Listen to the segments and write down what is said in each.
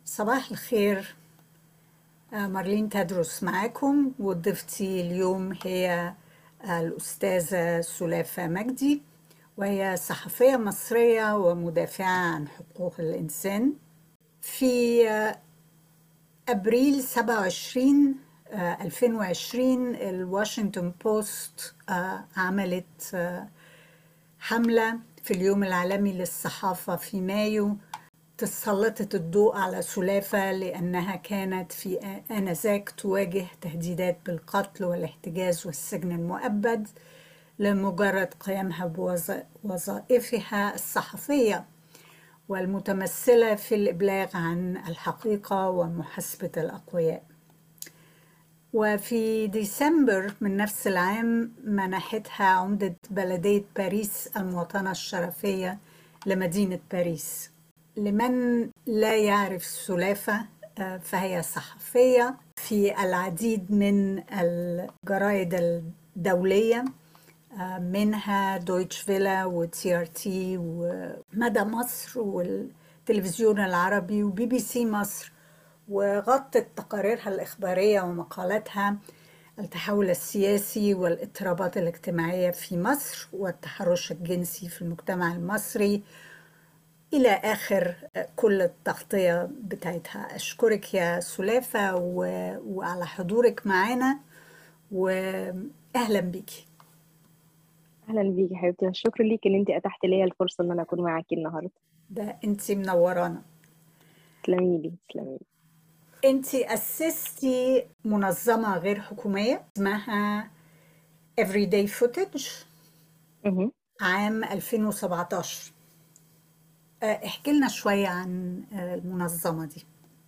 صباح الخير آه، مارلين تدرس معاكم وضيفتي اليوم هي الأستاذة سلافة مجدي وهي صحفية مصرية ومدافعة عن حقوق الإنسان في آه، أبريل 27 آه، 2020 الواشنطن بوست آه، عملت آه، حملة في اليوم العالمي للصحافة في مايو تسلطت الضوء على سلافة لأنها كانت في آنذاك تواجه تهديدات بالقتل والاحتجاز والسجن المؤبد لمجرد قيامها بوظائفها الصحفية والمتمثلة في الإبلاغ عن الحقيقة ومحاسبة الأقوياء وفي ديسمبر من نفس العام منحتها عمدة بلدية باريس المواطنة الشرفية لمدينة باريس لمن لا يعرف سلافة آه، فهي صحفية في العديد من الجرائد الدولية آه، منها دويتش فيلا وتي ار تي ومدى مصر والتلفزيون العربي وبي بي سي مصر وغطت تقاريرها الإخبارية ومقالاتها التحول السياسي والاضطرابات الاجتماعية في مصر والتحرش الجنسي في المجتمع المصري إلى آخر كل التغطية بتاعتها أشكرك يا سلافة و... وعلى حضورك معانا وأهلا بيكي اهلا بيكي يا حبيبتي والشكر ليك ان انت اتحت لي الفرصه ان انا اكون معاكي النهارده ده أنت منورانا تسلمي لي تسلمي لي أنت أسستي منظمة غير حكومية اسمها Everyday Footage مهم. عام 2017 آه، احكي لنا شوية عن آه، المنظمة دي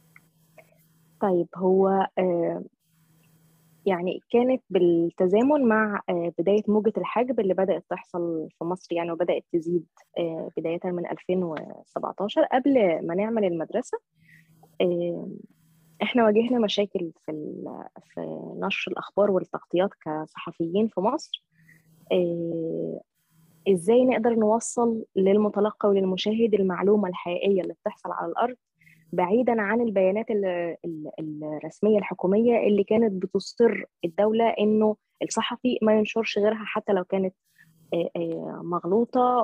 طيب هو آه، يعني كانت بالتزامن مع آه، بداية موجة الحجب اللي بدأت تحصل في مصر يعني وبدأت تزيد آه، بداية من 2017 قبل ما نعمل المدرسة آه، احنا واجهنا مشاكل في ال- في نشر الأخبار والتغطيات كصحفيين في مصر آه، ازاي نقدر نوصل للمتلقي وللمشاهد المعلومة الحقيقية اللي بتحصل على الأرض بعيدا عن البيانات ال- ال- الرسمية الحكومية اللي كانت بتصر الدولة إنه الصحفي ما ينشرش غيرها حتى لو كانت آه، آه، مغلوطة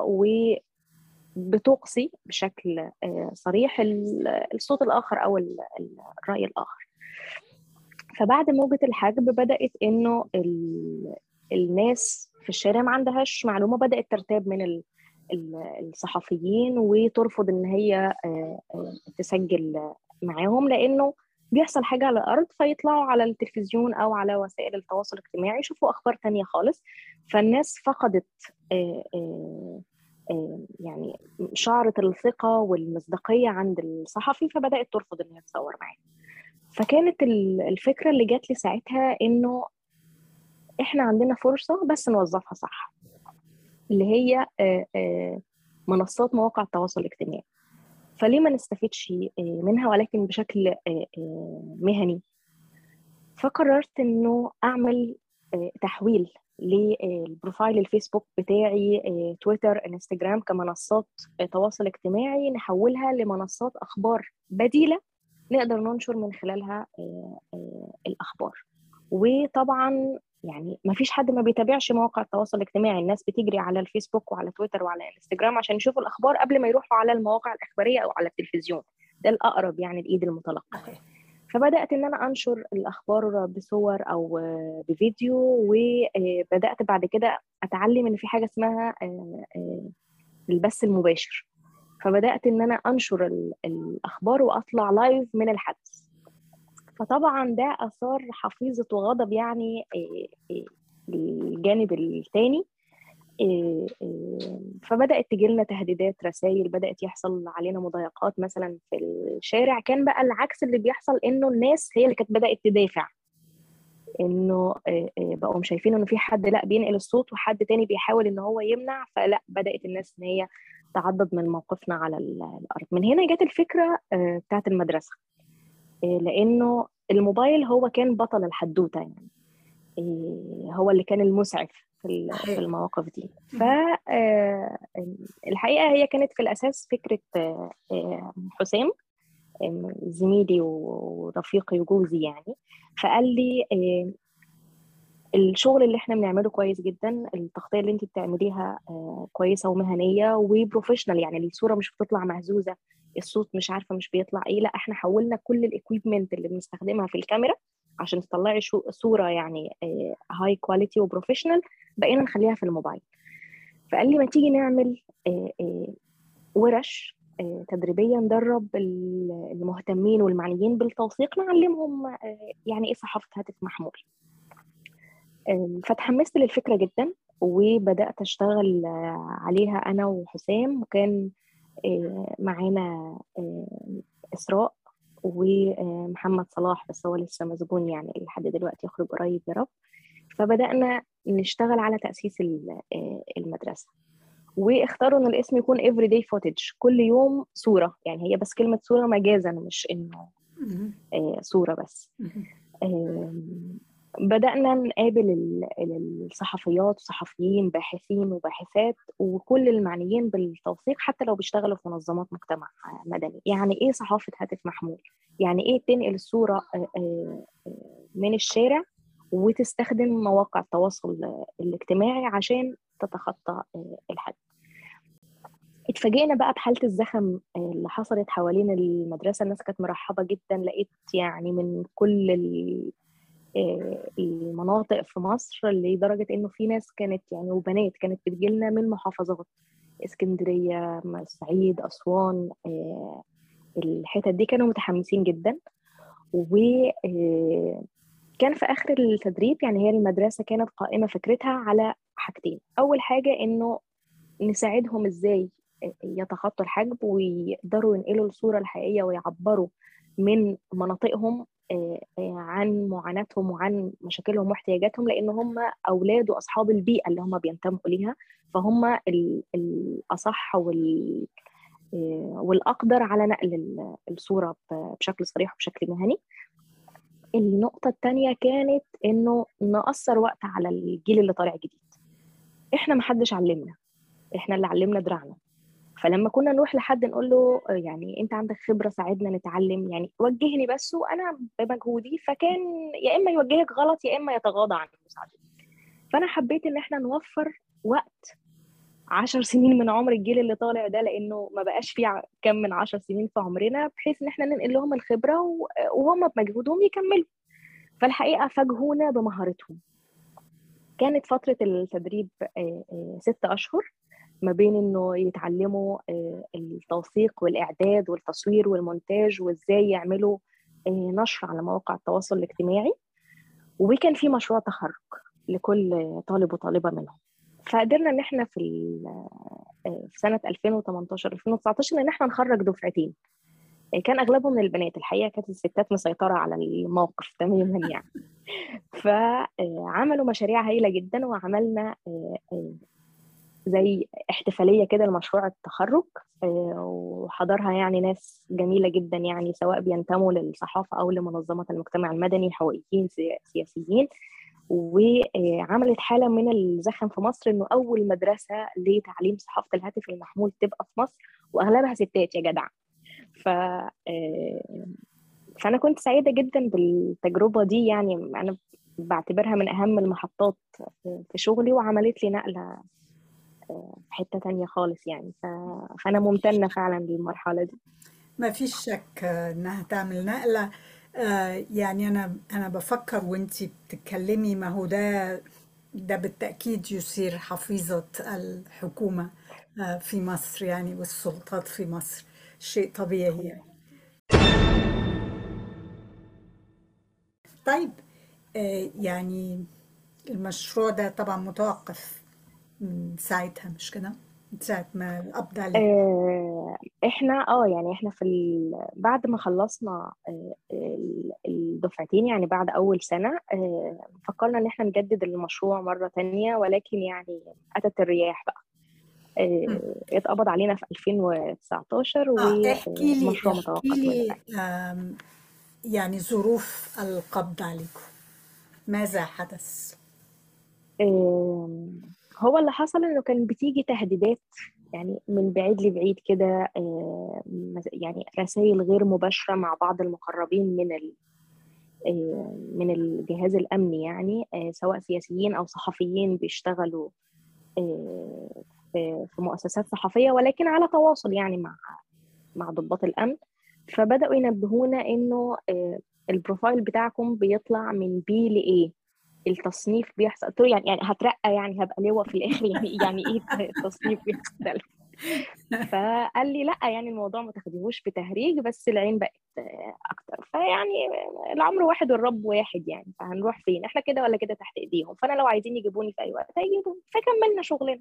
وبتقصي بشكل آه، صريح ال- الصوت الآخر أو ال- الرأي الآخر فبعد موجة الحجب بدأت إنه ال- الناس في الشارع ما عندهاش معلومة بدأت ترتاب من ال- ال- الصحفيين وترفض إن هي آه، آه، تسجل معاهم لأنه بيحصل حاجة على الأرض فيطلعوا على التلفزيون أو على وسائل التواصل الاجتماعي يشوفوا أخبار تانية خالص فالناس فقدت آه، آه، آه، يعني شعرت الثقة والمصداقية عند الصحفي فبدأت ترفض إن هي تصور معاه فكانت ال- الفكرة اللي جات لي ساعتها إنه إحنا عندنا فرصة بس نوظفها صح اللي هي آه، آه، منصات مواقع التواصل الاجتماعي فليه ما نستفيدش آه، منها ولكن بشكل آه، آه، مهني فقررت إنه أعمل آه، تحويل للبروفايل الفيسبوك بتاعي آه، تويتر انستجرام كمنصات آه، تواصل اجتماعي نحولها لمنصات أخبار بديلة نقدر ننشر من خلالها آه، آه، الأخبار وطبعا يعني ما فيش حد ما بيتابعش مواقع التواصل الاجتماعي الناس بتجري على الفيسبوك وعلى تويتر وعلى انستجرام عشان يشوفوا الأخبار قبل ما يروحوا على المواقع الإخبارية أو على التلفزيون ده الأقرب يعني لإيد المتلقي صحيح فبدأت إن أنا أنشر الأخبار بصور أو آه، بفيديو وبدأت بعد كده أتعلم إن في حاجة اسمها آه، آه، البث المباشر فبدأت إن أنا أنشر ال- الأخبار وأطلع لايف من الحدث فطبعا ده أثار حفيظة وغضب يعني آه، آه، الجانب الثاني فبدأت تجيلنا تهديدات رسائل بدأت يحصل علينا مضايقات مثلا في الشارع كان بقى العكس اللي بيحصل إنه الناس هي اللي كانت بدأت تدافع انه آه، آه، بقوا شايفين انه في حد لا بينقل الصوت وحد تاني بيحاول ان هو يمنع فلا بدات الناس ان هي تعضد من موقفنا على ال- الارض من هنا جت الفكره آه، بتاعت المدرسه آه، لانه الموبايل هو كان بطل الحدوته يعني آه، هو اللي كان المسعف في ال- صحيح. في المواقف دي فالحقيقه هي كانت في الاساس فكره آه، آه، حسام زميلي ورفيقي وجوزي يعني فقال لي الشغل اللي احنا بنعمله كويس جدا التغطيه اللي انت بتعمليها كويسه ومهنيه وبروفيشنال يعني الصوره مش بتطلع مهزوزه الصوت مش عارفه مش بيطلع ايه لا احنا حولنا كل الاكويبمنت اللي بنستخدمها في الكاميرا عشان تطلعي صوره يعني هاي كواليتي وبروفيشنال بقينا نخليها في الموبايل فقال لي ما تيجي نعمل ورش تدريبيه ندرب المهتمين والمعنيين بالتوثيق نعلمهم يعني ايه صحافه هاتف محمول فتحمست للفكره جدا وبدات اشتغل عليها انا وحسام وكان معانا اسراء ومحمد صلاح بس هو لسه مسجون يعني لحد دلوقتي يخرج قريب يا رب فبدانا نشتغل على تاسيس المدرسه واختاروا ان الاسم يكون every day footage كل يوم صوره يعني هي بس كلمه صوره مجازا مش انه صوره بس بدأنا نقابل الصحفيات وصحفيين باحثين وباحثات وكل المعنيين بالتوثيق حتى لو بيشتغلوا في منظمات مجتمع مدني يعني ايه صحافة هاتف محمول يعني ايه تنقل الصورة من الشارع وتستخدم مواقع التواصل الاجتماعي عشان تتخطى الحد اتفاجئنا بقى بحالة الزخم اللي حصلت حوالين المدرسة الناس كانت مرحبة جدا لقيت يعني من كل المناطق في مصر لدرجة إنه في ناس كانت يعني وبنات كانت بتجيلنا من محافظات اسكندرية الصعيد أسوان الحتت دي كانوا متحمسين جدا وكان في آخر التدريب يعني هي المدرسة كانت قائمة فكرتها على حاجتين أول حاجة إنه نساعدهم إزاي يتخطوا الحجب ويقدروا ينقلوا الصورة الحقيقية ويعبروا من مناطقهم عن معاناتهم وعن مشاكلهم واحتياجاتهم لان هم اولاد واصحاب البيئه اللي هم بينتموا ليها فهم الاصح وال والاقدر على نقل الصوره بشكل صريح وبشكل مهني النقطة التانية كانت إنه نقصر وقت على الجيل اللي طالع جديد إحنا محدش علمنا إحنا اللي علمنا دراعنا فلما كنا نروح لحد نقول له يعني انت عندك خبره ساعدنا نتعلم يعني وجهني بس وانا بمجهودي فكان يا اما يوجهك غلط يا اما يتغاضى عن المساعده فانا حبيت ان احنا نوفر وقت عشر سنين من عمر الجيل اللي طالع ده لانه ما بقاش فيه كم من عشر سنين في عمرنا بحيث ان احنا ننقل لهم الخبره وهم بمجهودهم يكملوا فالحقيقه فاجئونا بمهارتهم كانت فتره التدريب ست اشهر ما بين انه يتعلموا التوثيق والاعداد والتصوير والمونتاج وازاي يعملوا نشر على مواقع التواصل الاجتماعي وكان في مشروع تخرج لكل طالب وطالبه منهم فقدرنا ان احنا في في سنه 2018 2019 ان احنا نخرج دفعتين كان اغلبهم من البنات الحقيقه كانت الستات مسيطره على الموقف تماما يعني فعملوا مشاريع هايله جدا وعملنا زي احتفاليه كده لمشروع التخرج وحضرها يعني ناس جميله جدا يعني سواء بينتموا للصحافه او لمنظمات المجتمع المدني حقوقيين سياسيين وعملت حاله من الزخم في مصر انه اول مدرسه لتعليم صحافه الهاتف المحمول تبقى في مصر واغلبها ستات يا جدع ف فانا كنت سعيده جدا بالتجربه دي يعني انا بعتبرها من اهم المحطات في شغلي وعملت لي نقله في حتة تانية خالص يعني ف... فأنا ممتنة فعلا للمرحلة دي ما فيش شك إنها تعمل نقلة يعني أنا أنا بفكر وأنتي بتتكلمي ما هو ده ده بالتأكيد يثير حفيظة الحكومة في مصر يعني والسلطات في مصر شيء طبيعي يعني طيب يعني المشروع ده طبعا متوقف من ساعتها مش كده؟ من ساعة ما القبض عليه آه احنا اه يعني احنا في ال... بعد ما خلصنا آه الدفعتين يعني بعد اول سنة آه فكرنا ان احنا نجدد المشروع مرة تانية ولكن يعني اتت الرياح بقى اتقبض علينا في 2019 اه احكي لي احكي لي يعني ظروف القبض عليكم ماذا حدث؟ هو اللي حصل انه كان بتيجي تهديدات يعني من بعيد لبعيد كده يعني رسائل غير مباشرة مع بعض المقربين من من الجهاز الأمني يعني سواء سياسيين أو صحفيين بيشتغلوا في مؤسسات صحفية ولكن على تواصل يعني مع مع ضباط الأمن فبدأوا ينبهونا إنه البروفايل بتاعكم بيطلع من بي لإيه التصنيف بيحصل قلت له يعني يعني هترقى يعني هبقى لواء في الاخر يعني يعني ايه التصنيف بيختلف فقال لي لا يعني الموضوع ما تاخديهوش بتهريج بس العين بقت اكتر فيعني العمر واحد والرب واحد يعني فهنروح فين احنا كده ولا كده تحت ايديهم فانا لو عايزين يجيبوني في اي وقت هيجيبوني فكملنا شغلنا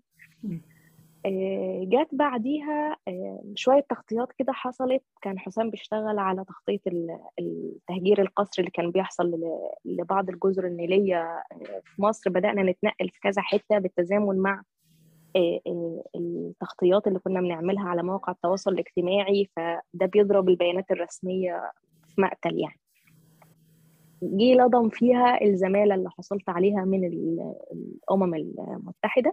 جات بعديها شوية تغطيات كده حصلت كان حسام بيشتغل على تخطيط التهجير القسري اللي كان بيحصل لبعض الجزر النيلية في مصر بدأنا نتنقل في كذا حتة بالتزامن مع التغطيات اللي كنا بنعملها على مواقع التواصل الاجتماعي فده بيضرب البيانات الرسمية في مقتل يعني جه لضم فيها الزمالة اللي حصلت عليها من الأمم المتحدة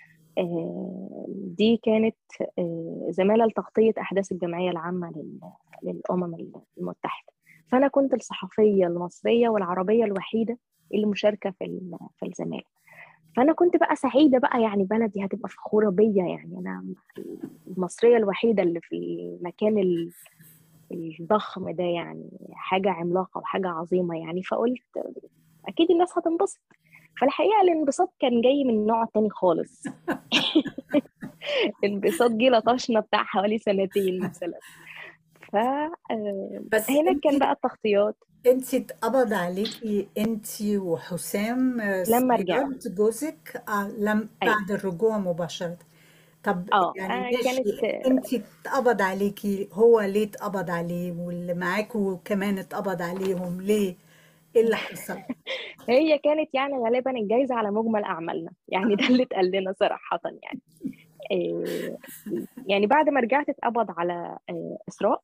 دي كانت زمالة لتغطية أحداث الجمعية العامة للأمم المتحدة فأنا كنت الصحفية المصرية والعربية الوحيدة اللي مشاركة في في الزمالة فأنا كنت بقى سعيدة بقى يعني بلدي هتبقى فخورة بيا يعني أنا المصرية الوحيدة اللي في المكان الضخم ده يعني حاجة عملاقة وحاجة عظيمة يعني فقلت أكيد الناس هتنبسط فالحقيقه الانبساط كان جاي من نوع تاني خالص الانبساط جه لطشنا بتاع حوالي سنتين مثلا ف بس هنا كان بقى التغطيات انت اتقبض عليكي انت وحسام لما رجعت جوزك آه لم بعد الرجوع مباشره طب اه يعني كانت انت اتقبض عليكي هو ليه اتقبض عليه واللي معاكوا كمان اتقبض عليهم ليه ايه اللي حصل هي كانت يعني غالبا الجايزة على مجمل أعمالنا يعني ده اللي اتقال لنا صراحة يعني إيه يعني بعد ما رجعت اتقبض على إسراء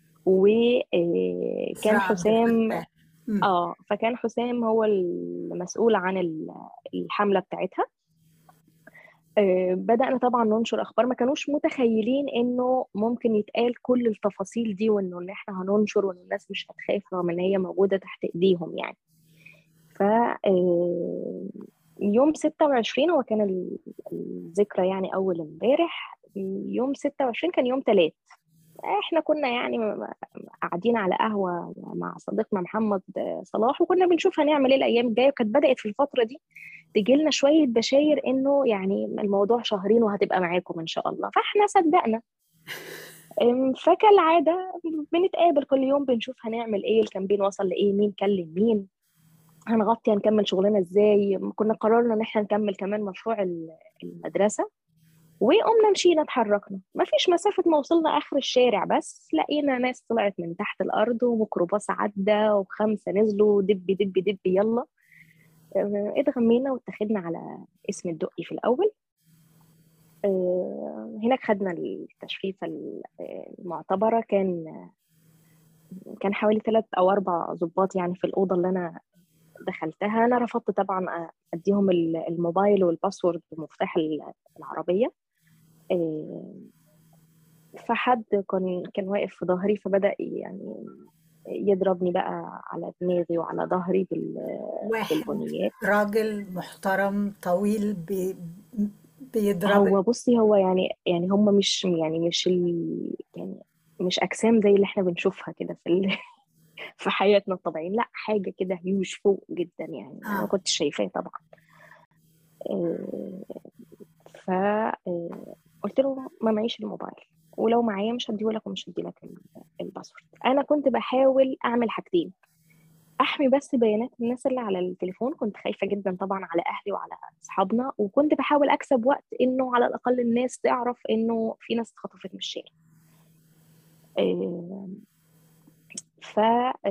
وكان حسام اه فكان حسام هو المسؤول عن الحملة بتاعتها بدأنا طبعا ننشر أخبار ما كانوش متخيلين إنه ممكن يتقال كل التفاصيل دي وإنه إن إحنا هننشر وإن الناس مش هتخاف رغم إن هي موجودة تحت إيديهم يعني ف يوم 26 هو كان الذكرى يعني أول امبارح يوم 26 كان يوم ثلاث احنا كنا يعني قاعدين على قهوه مع صديقنا محمد صلاح وكنا بنشوف هنعمل ايه الايام الجايه وكانت بدات في الفتره دي تجي لنا شويه بشاير انه يعني الموضوع شهرين وهتبقى معاكم ان شاء الله فاحنا صدقنا فكالعاده بنتقابل كل يوم بنشوف هنعمل ايه الكامبين وصل لايه مين كلم مين هنغطي هنكمل شغلنا ازاي كنا قررنا ان احنا نكمل كمان مشروع المدرسه وقمنا مشينا اتحركنا ما فيش مسافة ما وصلنا آخر الشارع بس لقينا ناس طلعت من تحت الأرض وميكروباص عدى وخمسة نزلوا دب دب دب يلا اتغمينا واتخذنا على اسم الدقي في الأول هناك خدنا التشريفة المعتبرة كان كان حوالي ثلاث أو أربع ضباط يعني في الأوضة اللي أنا دخلتها أنا رفضت طبعا أديهم الموبايل والباسورد ومفتاح العربية فحد كان كان واقف في ظهري فبدأ يعني يضربني بقى على دماغي وعلى ظهري بالبنيات راجل محترم طويل بي بيضرب هو بصي هو يعني يعني هم مش يعني مش ال يعني مش اجسام زي اللي احنا بنشوفها كده في ال... في حياتنا الطبيعيه لا حاجه كده هيوج فوق جدا يعني آه. انا كنت شايفاه طبعا ف قلت له ما معيش الموبايل ولو معايا مش هديهولك ومش هديلك الباسورد انا كنت بحاول اعمل حاجتين احمي بس بيانات الناس اللي على التليفون كنت خايفه جدا طبعا على اهلي وعلى اصحابنا وكنت بحاول اكسب وقت انه على الاقل الناس تعرف انه في ناس اتخطفت من الشارع ف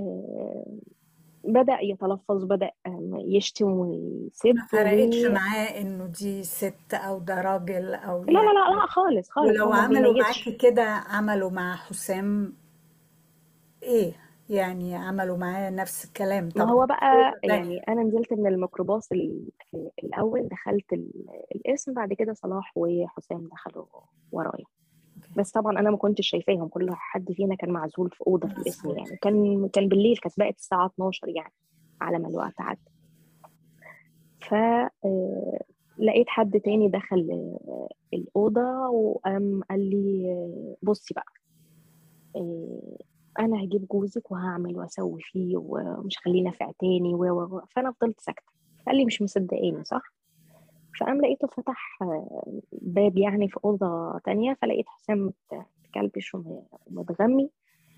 بدأ يتلفظ بدأ يشتم ويسب ما فرقتش معاه انه دي ست او ده راجل او لا لا لا لا خالص خالص ولو عملوا معاكي كده عملوا مع حسام ايه يعني عملوا معاه نفس الكلام ما طبعا هو بقى تانية يعني انا نزلت من الميكروباص ال- الاول دخلت ال- القسم بعد كده صلاح وحسام دخلوا ورايا بس طبعا انا ما كنتش شايفاهم كل حد فينا كان معزول في اوضه في القسم مظبوط يعني كان كان بالليل كانت بقت الساعه 12 يعني على ما الوقت عدى ف آه، لقيت حد تاني دخل آه، الأوضة وقام قال لي آه، بصي بقى آه، أنا هجيب جوزك وهعمل وأسوي فيه ومش هخليه نافع تاني و و و. فأنا فضلت ساكتة قال لي مش مصدقاني صح فقام لقيته فتح آه، باب يعني في أوضة تانية فلقيت حسام مت- متكلبش وم- ومتغمي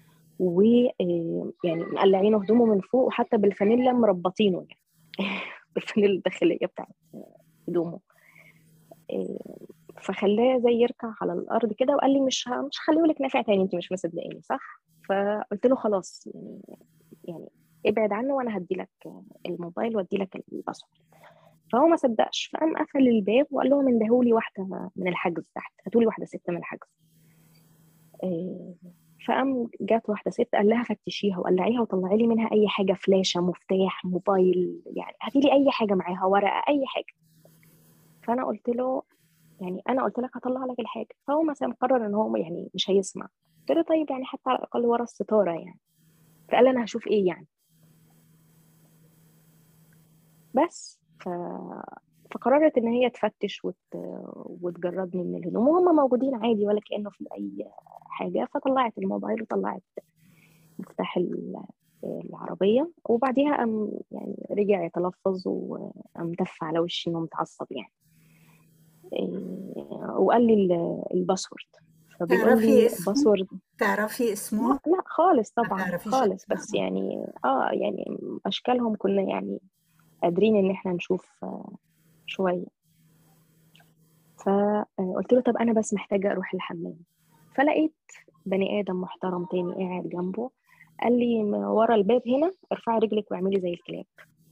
ويعني مقلعينه هدومه من فوق وحتى بالفانيلا مربطينه يعني بالفانيلا الداخلية بتاعت هدومه إيه، فخلاه زي يركع على الارض كده وقال لي مش ه- مش هخليه لك نافع تاني انت مش مصدقاني صح فقلت له خلاص يعني يعني ابعد عنه وانا هدي لك الموبايل وادي لك الباسورد فهو ما صدقش فقام قفل الباب وقال لهم اندهوا لي واحده من الحجز تحت هاتوا لي واحده ست من الحجز إيه، فقام جات واحده ست قال لها فتشيها وقلعيها وطلعي لي منها اي حاجه فلاشه مفتاح موبايل يعني هاتي لي اي حاجه معاها ورقه اي حاجه فانا قلت له يعني انا قلت لك هطلع لك الحاجه فهو مثلا مقرر ان هو يعني مش هيسمع قلت له طيب يعني حتى على الاقل ورا الستاره يعني فقال انا هشوف ايه يعني بس ف... فقررت ان هي تفتش وت... وتجردني من الهدوم وهم موجودين عادي ولا كانه في اي حاجه فطلعت الموبايل وطلعت مفتاح ال- العربيه وبعديها قام يعني رجع يتلفظ وقام دف على وشي انه متعصب يعني إيه، وقال لي ال- الباسورد فبيقول تعرفي لي اسمه باسورد تعرفي لا اسمه لا خالص ما طبعا تعرفيش خالص اسمه بس يعني اه يعني اشكالهم كنا يعني قادرين ان احنا نشوف آه، شويه فقلت له طب انا بس محتاجه اروح الحمام فلقيت بني ادم محترم تاني قاعد جنبه قال لي "ما ورا الباب هنا ارفعي رجلك واعملي زي الكلاب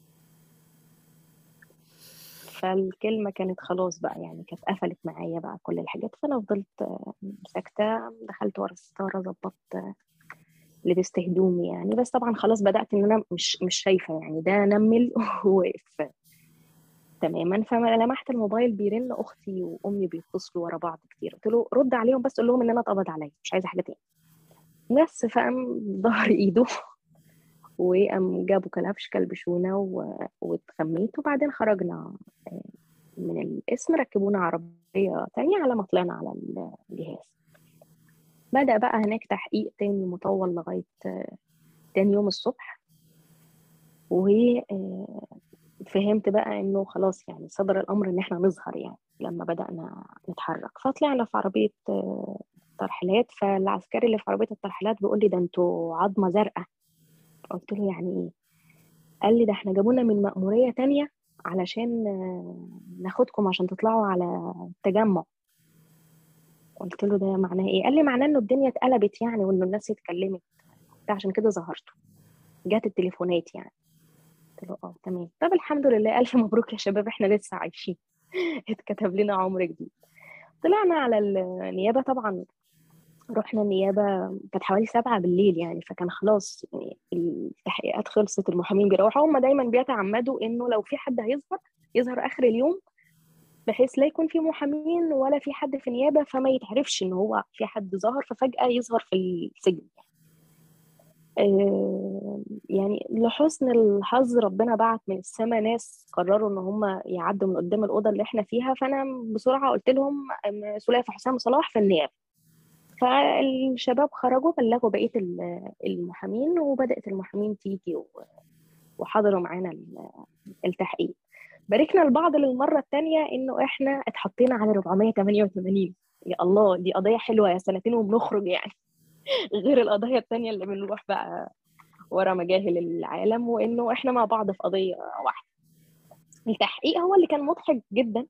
فالكلمة كانت خلاص بقى يعني كانت قفلت معايا بقى كل الحاجات فأنا فضلت آه، ساكتة دخلت ورا الستارة ظبطت آه، لبست هدومي يعني بس طبعا خلاص بدأت إن أنا مش مش شايفة يعني ده نمل ووقف تماما فما لمحت الموبايل بيرن أختي وأمي بيتصلوا ورا بعض كتير قلت له رد عليهم بس قول لهم إن أنا اتقبض عليا مش عايزة حاجة تاني بس فقام ظهر إيده وقام جابوا كلبش كلبشونا و- واتخميت وبعدين خرجنا آه، من القسم ركبونا عربية تانية على ما طلعنا على الجهاز بدأ بقى هناك تحقيق تاني مطول لغاية آه، تاني يوم الصبح وفهمت بقى انه خلاص يعني صدر الامر ان احنا نظهر يعني لما بدأنا نتحرك فطلعنا في عربية آه، ترحيلات فالعسكري اللي في عربية الترحيلات بيقول لي ده انتوا عظمة زرقاء قلت له يعني ايه قال لي ده احنا جابونا من مأمورية تانية علشان آه، ناخدكم عشان تطلعوا على التجمع قلت له ده معناه ايه قال لي معناه انه الدنيا اتقلبت يعني وانه الناس اتكلمت ده عشان كده ظهرتوا جات التليفونات يعني قلت له اه تمام طب الحمد لله الف مبروك يا شباب احنا لسه عايشين اتكتب لنا عمر جديد طلعنا على النيابة طبعا رحنا النيابة كانت حوالي سبعة بالليل يعني فكان خلاص يعني التحقيقات خلصت المحامين بيروحوا هم دايما بيتعمدوا انه لو في حد هيظهر يظهر اخر اليوم بحيث لا يكون في محامين ولا في حد في نيابة فما يتعرفش ان هو في حد ظهر ففجأة يظهر في السجن آه، يعني لحسن الحظ ربنا بعت من السماء ناس قرروا ان هم يعدوا من قدام الأوضة اللي احنا فيها فانا بسرعة قلت لهم أم سليفة حسام صلاح في النيابة فالشباب خرجوا بلغوا بقية ال- المحامين وبدأت المحامين تيجي و- وحضروا معانا ال- التحقيق باركنا البعض للمرة الثانية إنه إحنا اتحطينا على 488 يا الله دي قضية حلوة يا سنتين وبنخرج يعني غير القضايا التانية اللي بنروح بقى ورا مجاهل العالم وإنه إحنا مع بعض في قضية واحدة التحقيق هو اللي كان مضحك جدا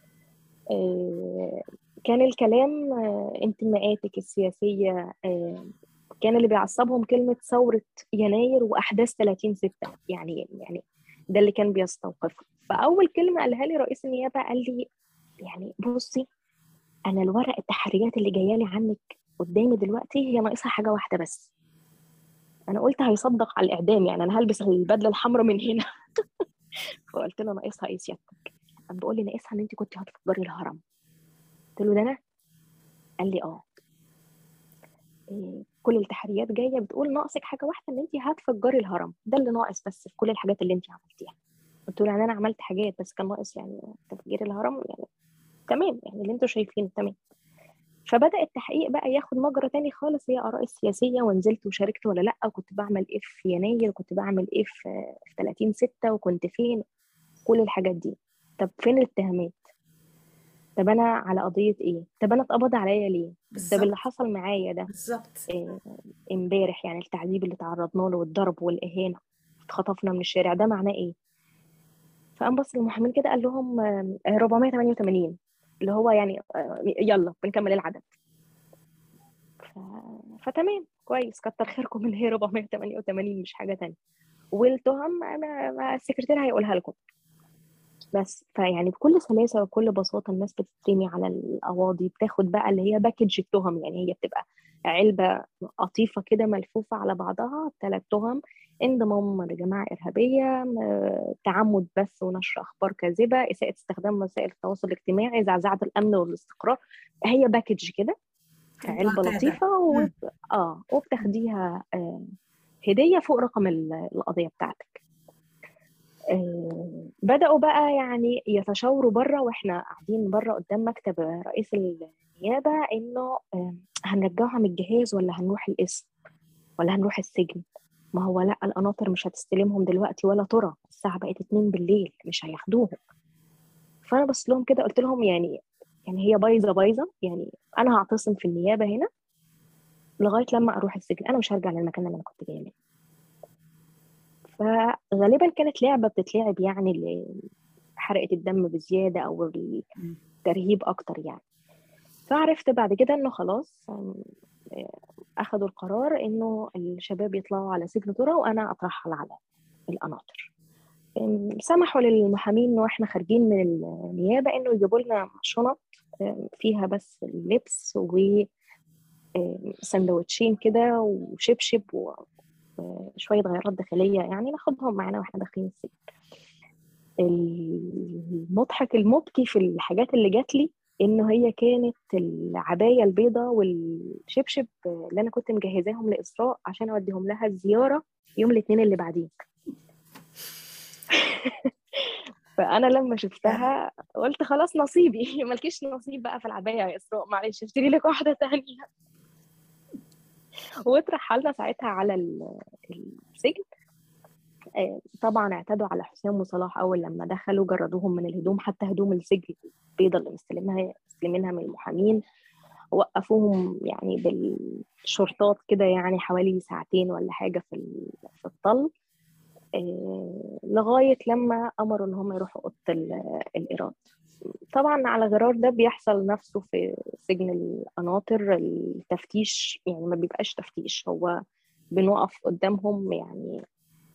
آه، كان الكلام آه، انتماءاتك السياسية آه، كان اللي بيعصبهم كلمة ثورة يناير وأحداث 30 ستة يعني يعني ده اللي كان بيستوقفه فأول كلمة قالها لي رئيس النيابة قال لي يعني بصي أنا الورق التحريات اللي جاية لي عنك قدامي دلوقتي هي ناقصها حاجة واحدة بس انا قلت هيصدق على الاعدام يعني انا هلبس البدله الحمراء من هنا فقلت له ناقصها ايه سيادتك قام بيقول لي ناقصها ان انت كنت هتفجري الهرم قلت له ده انا قال لي اه إيه، كل التحريات جايه بتقول ناقصك حاجه واحده ان انت هتفجري الهرم ده اللي ناقص بس في كل الحاجات اللي انت عملتيها قلت له يعني انا عملت حاجات بس كان ناقص يعني تفجير الهرم يعني تمام يعني اللي انتوا شايفينه تمام فبدا التحقيق بقى ياخد مجرى تاني خالص هي اراء السياسيه ونزلت وشاركت ولا لا وكنت بعمل ايه في يناير وكنت بعمل ايه في 30 6 وكنت فين كل الحاجات دي طب فين الاتهامات طب انا على قضيه ايه طب انا اتقبض عليا ليه طب اللي حصل معايا ده بالظبط إيه، امبارح يعني التعذيب اللي تعرضنا له والضرب والاهانه اتخطفنا من الشارع ده معناه ايه فقام بص للمحامين كده قال لهم 488 اللي هو يعني يلا بنكمل العدد ف... فتمام كويس كتر خيركم ان هي 488 مش حاجه تانية والتهم انا السكرتير هيقولها لكم بس فيعني بكل سلاسه وبكل بساطه الناس بتترمي على القواضي بتاخد بقى اللي هي باكج التهم يعني هي بتبقى علبه قطيفه كده ملفوفه على بعضها ثلاث تهم انضمام لجماعه ارهابيه تعمد بث ونشر اخبار كاذبه اساءه استخدام وسائل التواصل الاجتماعي زعزعه الامن والاستقرار هي باكج كده علبه لطيفه و... اه وبتاخديها آه هديه فوق رقم القضيه بتاعتك آه بدأوا بقى يعني يتشاوروا بره واحنا قاعدين بره قدام مكتب رئيس النيابة انه آه هنرجعها من الجهاز ولا هنروح القسم ولا هنروح السجن ما هو لا القناطر مش هتستلمهم دلوقتي ولا ترى الساعة بقت اتنين بالليل مش هياخدوهم فأنا بص لهم كده قلت لهم يعني يعني هي بايظة بايظة يعني أنا هعتصم في النيابة هنا لغاية لما أروح السجن أنا مش هرجع للمكان اللي أنا كنت جاية منه فغالبا كانت لعبة بتتلعب يعني حرقة الدم بزيادة أو الترهيب أكتر يعني فعرفت بعد كده إنه خلاص أخذوا القرار إنه الشباب يطلعوا على سجن ترى وأنا أترحل على القناطر سمحوا للمحامين واحنا خارجين من النيابة إنه يجيبوا لنا شنط فيها بس اللبس و سندوتشين كده وشبشب وشوية غيارات داخلية يعني ناخدهم معانا واحنا داخلين السجن المضحك المبكي في الحاجات اللي جات لي انه هي كانت العبايه البيضاء والشبشب اللي انا كنت مجهزاهم لاسراء عشان اوديهم لها الزياره يوم الاثنين اللي بعديه فانا لما شفتها قلت خلاص نصيبي مالكيش نصيب بقى في العبايه يا اسراء معلش اشتري لك واحده تانية واترحلنا ساعتها على السجن طبعا اعتدوا على حسام وصلاح اول لما دخلوا جردوهم من الهدوم حتى هدوم السجن البيضه اللي مستلمها مستلمينها من المحامين وقفوهم يعني بالشرطات كده يعني حوالي ساعتين ولا حاجه في في الطل لغايه لما امروا ان هم يروحوا اوضه الايراد طبعا على غرار ده بيحصل نفسه في سجن القناطر التفتيش يعني ما بيبقاش تفتيش هو بنوقف قدامهم يعني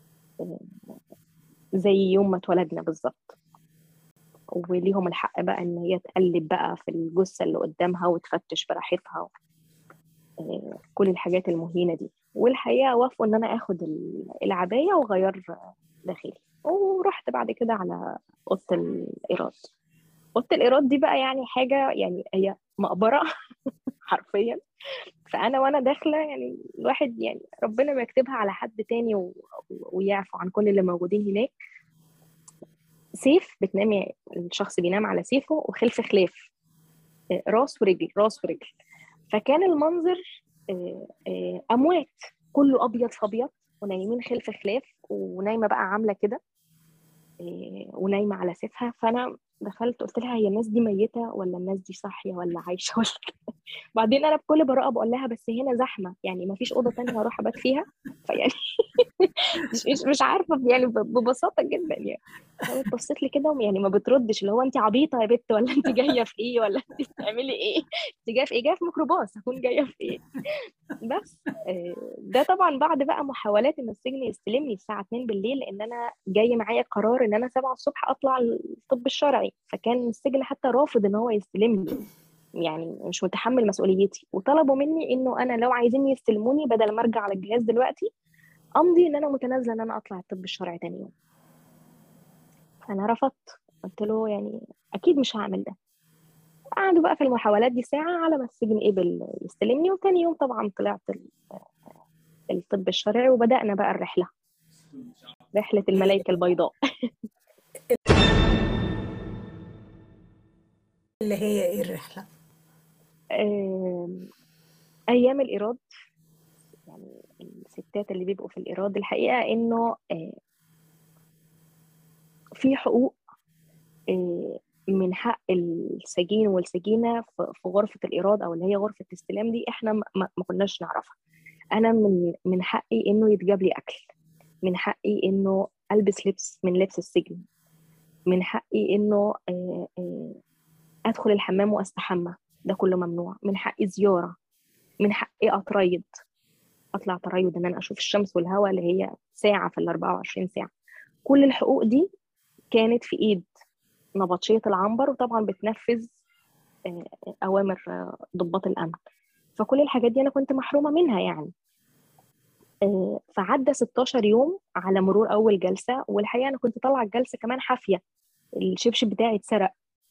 زي يوم ما اتولدنا بالظبط وليهم الحق بقى ان هي تقلب بقى في الجثه اللي قدامها وتفتش براحتها كل الحاجات المهينه دي والحقيقه وافقوا ان انا اخد العبايه وغير داخلي ورحت بعد كده على اوضه الايراد اوضه الايراد دي بقى يعني حاجه يعني هي مقبره حرفيا فانا وانا داخله يعني الواحد يعني ربنا ما يكتبها على حد تاني و... ويعفو عن كل اللي موجودين هناك سيف بتنامي الشخص بينام على سيفه وخلف خلاف راس ورجل راس ورجل فكان المنظر اموات كله ابيض في ابيض ونايمين خلف خلاف ونايمه بقى عامله كده ونايمه على سيفها فانا دخلت قلت لها هي الناس دي ميته ولا الناس دي صاحيه ولا عايشه ولا بعدين انا بكل براءه بقول لها بس هنا زحمه يعني ما فيش اوضه تانية هروح ابات فيها فيعني مش مش عارفه يعني ببساطه جدا يعني بصيت لي كده يعني ما بتردش اللي هو انت عبيطه يا بت ولا انت جايه في ايه ولا انت بتعملي ايه انت جايه في ايه جايه في ميكروباص هكون جايه في ايه بس ده طبعا بعد بقى محاولات ان السجن يستلمني الساعه 2 بالليل لان انا جاي معايا قرار ان انا 7 الصبح اطلع الطب الشرعي فكان السجن حتى رافض ان هو يستلمني يعني مش متحمل مسؤوليتي وطلبوا مني انه انا لو عايزين يستلموني بدل ما ارجع على الجهاز دلوقتي امضي ان انا متنازله ان انا اطلع الطب الشرعي تاني يوم فانا رفضت قلت له يعني اكيد مش هعمل ده قعدوا بقى في المحاولات دي ساعة على ما السجن قبل يستلمني وتاني يوم طبعا طلعت الطب الشرعي وبدأنا بقى الرحلة رحلة الملائكة البيضاء اللي هي ايه الرحلة؟ أيام الإيراد يعني الستات اللي بيبقوا في الإيراد الحقيقة إنه في حقوق من حق السجين والسجينة في غرفة الإيراد أو اللي هي غرفة الاستلام دي إحنا ما كناش نعرفها أنا من من حقي إنه يتجاب لي أكل من حقي إنه ألبس لبس من لبس السجن من حقي إنه أدخل الحمام وأستحمى ده كله ممنوع من حقي زيارة من حقي أتريض أطلع تريض إن أنا أشوف الشمس والهواء اللي هي ساعة في ال 24 ساعة كل الحقوق دي كانت في إيد نبطشية العنبر وطبعا بتنفذ أوامر ضباط الأمن فكل الحاجات دي أنا كنت محرومة منها يعني فعدى 16 يوم على مرور أول جلسة والحقيقة أنا كنت طالعة الجلسة كمان حافية الشبشب بتاعي اتسرق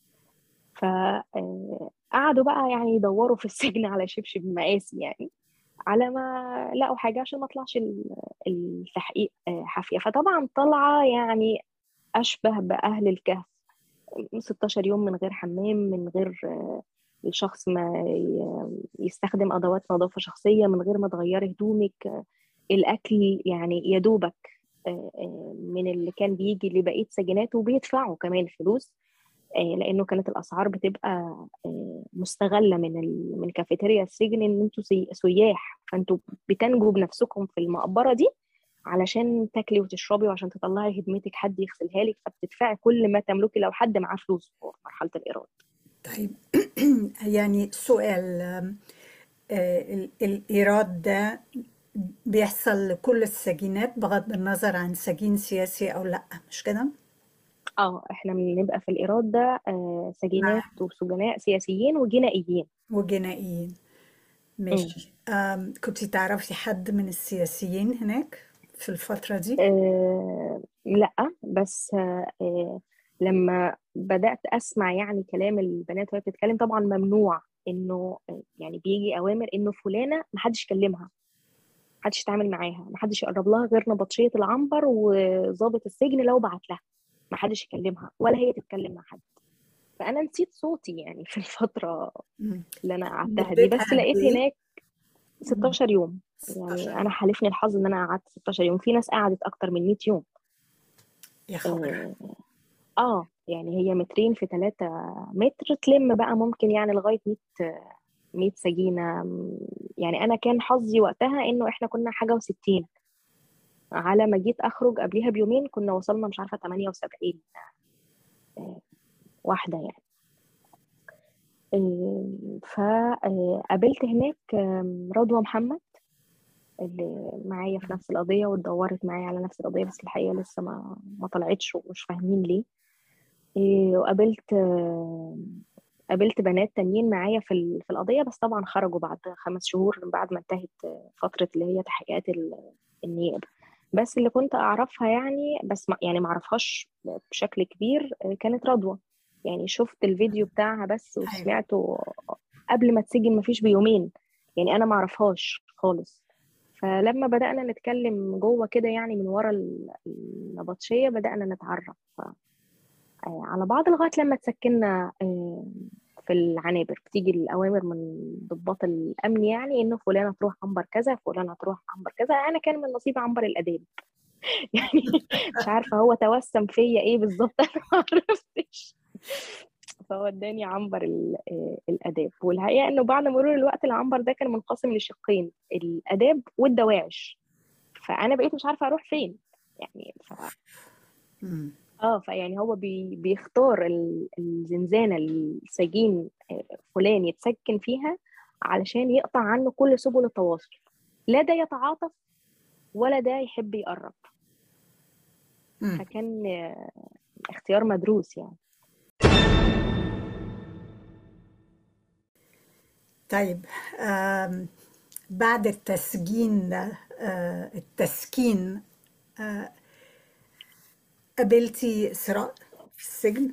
فقعدوا بقى يعني يدوروا في السجن على شبشب مقاسي يعني على ما لقوا حاجة عشان ما اطلعش التحقيق حافية فطبعا طالعة يعني أشبه بأهل الكهف 16 يوم من غير حمام من غير الشخص ما يستخدم ادوات نظافه شخصيه من غير ما تغيري هدومك الاكل يعني يا دوبك من اللي كان بيجي لبقيه سجناته وبيدفعوا كمان فلوس لانه كانت الاسعار بتبقى مستغله من من كافيتيريا السجن ان انتوا سياح فانتوا بتنجوا بنفسكم في المقبره دي علشان تاكلي وتشربي وعشان تطلعي هدمتك حد يغسلها لك فبتدفعي كل ما تملكي لو حد معاه فلوس في مرحله الايراد طيب يعني سؤال الايراد ده بيحصل لكل السجينات بغض النظر عن سجين سياسي او لا مش كده؟ اه احنا بنبقى في الايراد ده سجينات وسجناء سياسيين وجنائيين وجنائيين ماشي كنت تعرفي حد من السياسيين هناك في الفترة دي؟ آه لا بس آه لما بدأت أسمع يعني كلام البنات وهي بتتكلم طبعا ممنوع إنه يعني بيجي أوامر إنه فلانة محدش يكلمها محدش يتعامل معاها محدش يقرب لها غير نبطشية العنبر وظابط السجن لو بعت لها محدش يكلمها ولا هي تتكلم مع حد فأنا نسيت صوتي يعني في الفترة اللي أنا قعدتها دي بس لقيت هناك 16 يوم يعني انا حالفني الحظ ان انا قعدت 16 يوم في ناس قعدت اكتر من 100 يوم يا خبر اه يعني هي مترين في 3 متر تلم بقى ممكن يعني لغايه 100 100 سجينه يعني انا كان حظي وقتها انه احنا كنا حاجه و60 على ما جيت اخرج قبليها بيومين كنا وصلنا مش عارفه 78 واحده يعني فقابلت هناك رضوى محمد اللي معايا في نفس القضية واتدورت معايا على نفس القضية بس الحقيقة لسه ما ما طلعتش ومش فاهمين ليه وقابلت قابلت بنات تانيين معايا في في القضية بس طبعا خرجوا بعد خمس شهور بعد ما انتهت فترة اللي هي تحقيقات النيابة بس اللي كنت أعرفها يعني بس ما يعني ما أعرفهاش بشكل كبير كانت رضوى يعني شفت الفيديو بتاعها بس وسمعته قبل ما تسجن مفيش بيومين يعني انا ما اعرفهاش خالص فلما بدانا نتكلم جوه كده يعني من ورا النبطشيه بدانا نتعرف على بعض لغايه لما تسكننا في العنابر بتيجي الاوامر من ضباط الامن يعني انه فلانه تروح عنبر كذا فلانه تروح عنبر كذا انا كان من نصيبي عنبر الاداب يعني مش عارفه هو توسم فيا ايه بالظبط انا ما عرفتش فهو اداني عنبر الاداب والحقيقه انه بعد مرور الوقت العنبر ده كان منقسم لشقين الاداب والدواعش فانا بقيت مش عارفه اروح فين يعني ف... اه فيعني هو بي... بيختار الزنزانه السجين فلان يتسكن فيها علشان يقطع عنه كل سبل التواصل لا ده يتعاطف ولا ده يحب يقرب فكان اختيار مدروس يعني طيب بعد التسجين ده آه، التسكين آه، قابلتي إسراء في السجن؟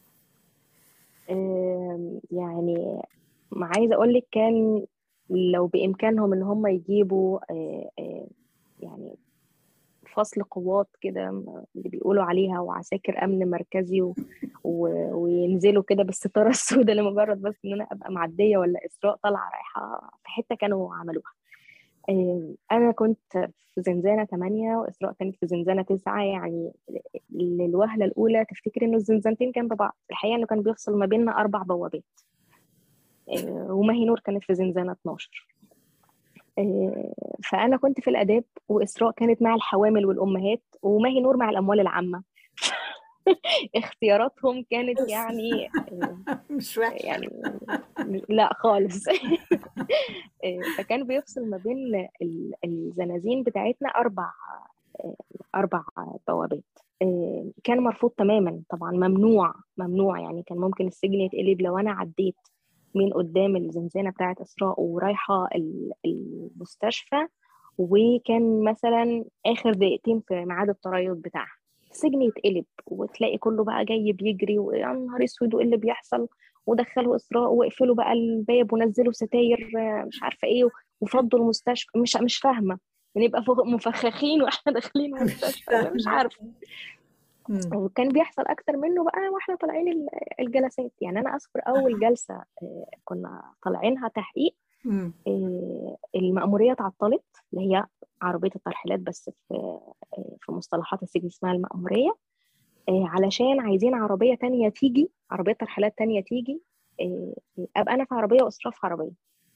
آم، يعني ما عايزة أقول لك كان لو بإمكانهم إن هم يجيبوا آه، آه، يعني فصل قوات كده م- اللي بيقولوا عليها وعساكر أمن مركزي و... و... وينزلوا كده بالستارة السوداء لمجرد بس إن أنا أبقى معدية ولا إسراء طالعة رايحة في حتة كانوا عملوها آه، أنا كنت في زنزانة 8 وإسراء كانت في زنزانة 9 يعني للوهلة الأولى تفتكر إنه الزنزانتين جنب بعض الحقيقة إنه كان بيفصل ما بيننا أربع بوابات آه، وماهي نور كانت في زنزانة 12 آه، فأنا كنت في الآداب وإسراء كانت مع الحوامل والأمهات وماهي نور مع الأموال العامة اختياراتهم كانت بس يعني آه، مش وحشة يعني لا خالص آه، فكان بيفصل ما بين ال- الزنازين بتاعتنا أربع آه، أربع بوابات آه، كان مرفوض تماما طبعا ممنوع ممنوع يعني كان ممكن السجن يتقلب لو أنا عديت من قدام الزنزانة بتاعت إسراء ورايحة ال- المستشفى وكان مثلا آخر دقيقتين في ميعاد التريض بتاعها السجن يتقلب وتلاقي كله بقى جاي بيجري ويا نهار اسود وايه اللي بيحصل ودخلوا اسراء واقفلوا بقى الباب ونزلوا ستاير آه، مش عارفه ايه وفضوا المستشفى مش مش فاهمه بنبقى فوق مفخخين واحنا داخلين مش المستشفى ولا مش فاهمة عارفه مم. وكان بيحصل اكتر منه بقى واحنا طالعين ال- الجلسات يعني انا اذكر اول جلسه آه، كنا طالعينها تحقيق مم. آه، المأمورية اتعطلت اللي هي عربية الترحيلات بس في آه، في مصطلحات السجن اسمها المأمورية آه، علشان عايزين عربية تانية تيجي عربية ترحيلات تانية تيجي آه، أبقى أنا في عربية وإسراء في عربية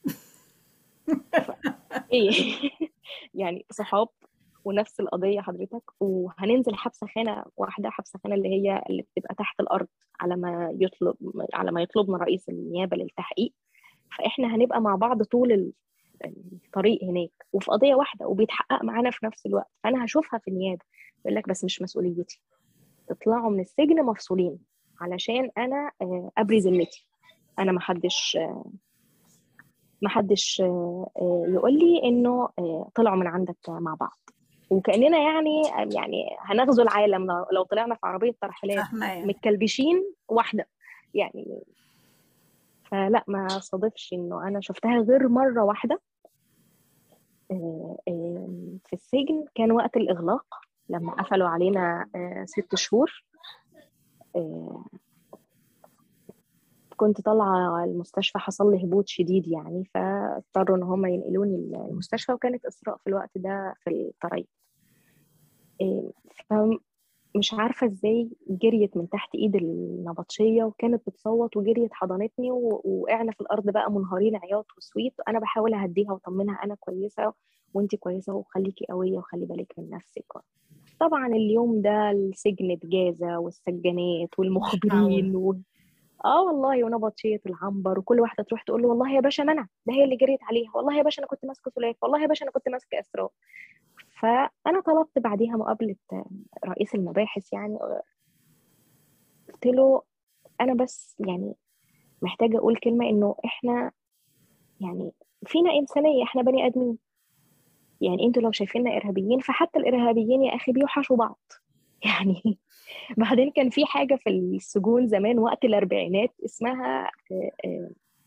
إيه يعني صحاب ونفس القضية حضرتك وهننزل حبسة خانة واحدة حبسة خانة اللي هي اللي بتبقى تحت الأرض على ما يطلب على ما يطلبنا رئيس النيابة للتحقيق فإحنا هنبقى مع بعض طول ال- الطريق هناك وفي قضية واحدة وبيتحقق معانا في نفس الوقت فأنا هشوفها في النيابة يقول لك بس مش مسؤوليتي تطلعوا من السجن مفصولين علشان أنا آه، أبري ذمتي أنا محدش آه، محدش آه، آه، يقول لي إنه آه، طلعوا من عندك مع بعض وكأننا يعني يعني هنغزو العالم لو لو طلعنا في عربية ترحيلات فاهمة يعني متكلبشين واحدة يعني فلا ما صادفش إنه أنا شفتها غير مرة واحدة آه، آه، في السجن كان وقت الإغلاق لما قفلوا علينا آه، ست شهور آه، كنت طالعة المستشفى حصل لي هبوط شديد يعني فاضطروا إن هم ينقلوني المستشفى وكانت إسراء في الوقت ده في الطريق آه، فمش عارفة إزاي جريت من تحت إيد النبطشية وكانت بتصوت وجريت حضنتني و- وقعنا في الأرض بقى منهارين عياط وسويت أنا بحاول أهديها وأطمنها أنا كويسة وأنتي كويسة وخليكي قوية وخلي بالك من نفسك طبعا اليوم ده السجن بجازة والسجانات مش معقول والمخبرين و... اه والله ونبطشية العنبر وكل واحدة تروح تقول له والله يا باشا منى ده هي اللي جريت عليها والله يا باشا انا كنت ماسكة سلاف والله يا باشا انا كنت ماسكة اسراء فانا طلبت بعديها مقابلة رئيس المباحث يعني قلت له انا بس يعني محتاجة اقول كلمة انه احنا يعني فينا انسانية احنا بني ادمين يعني انتوا لو شايفيننا ارهابيين فحتى الارهابيين يا اخي بيوحشوا بعض يعني بعدين كان في حاجة في السجون زمان وقت الأربعينات اسمها آه، آه،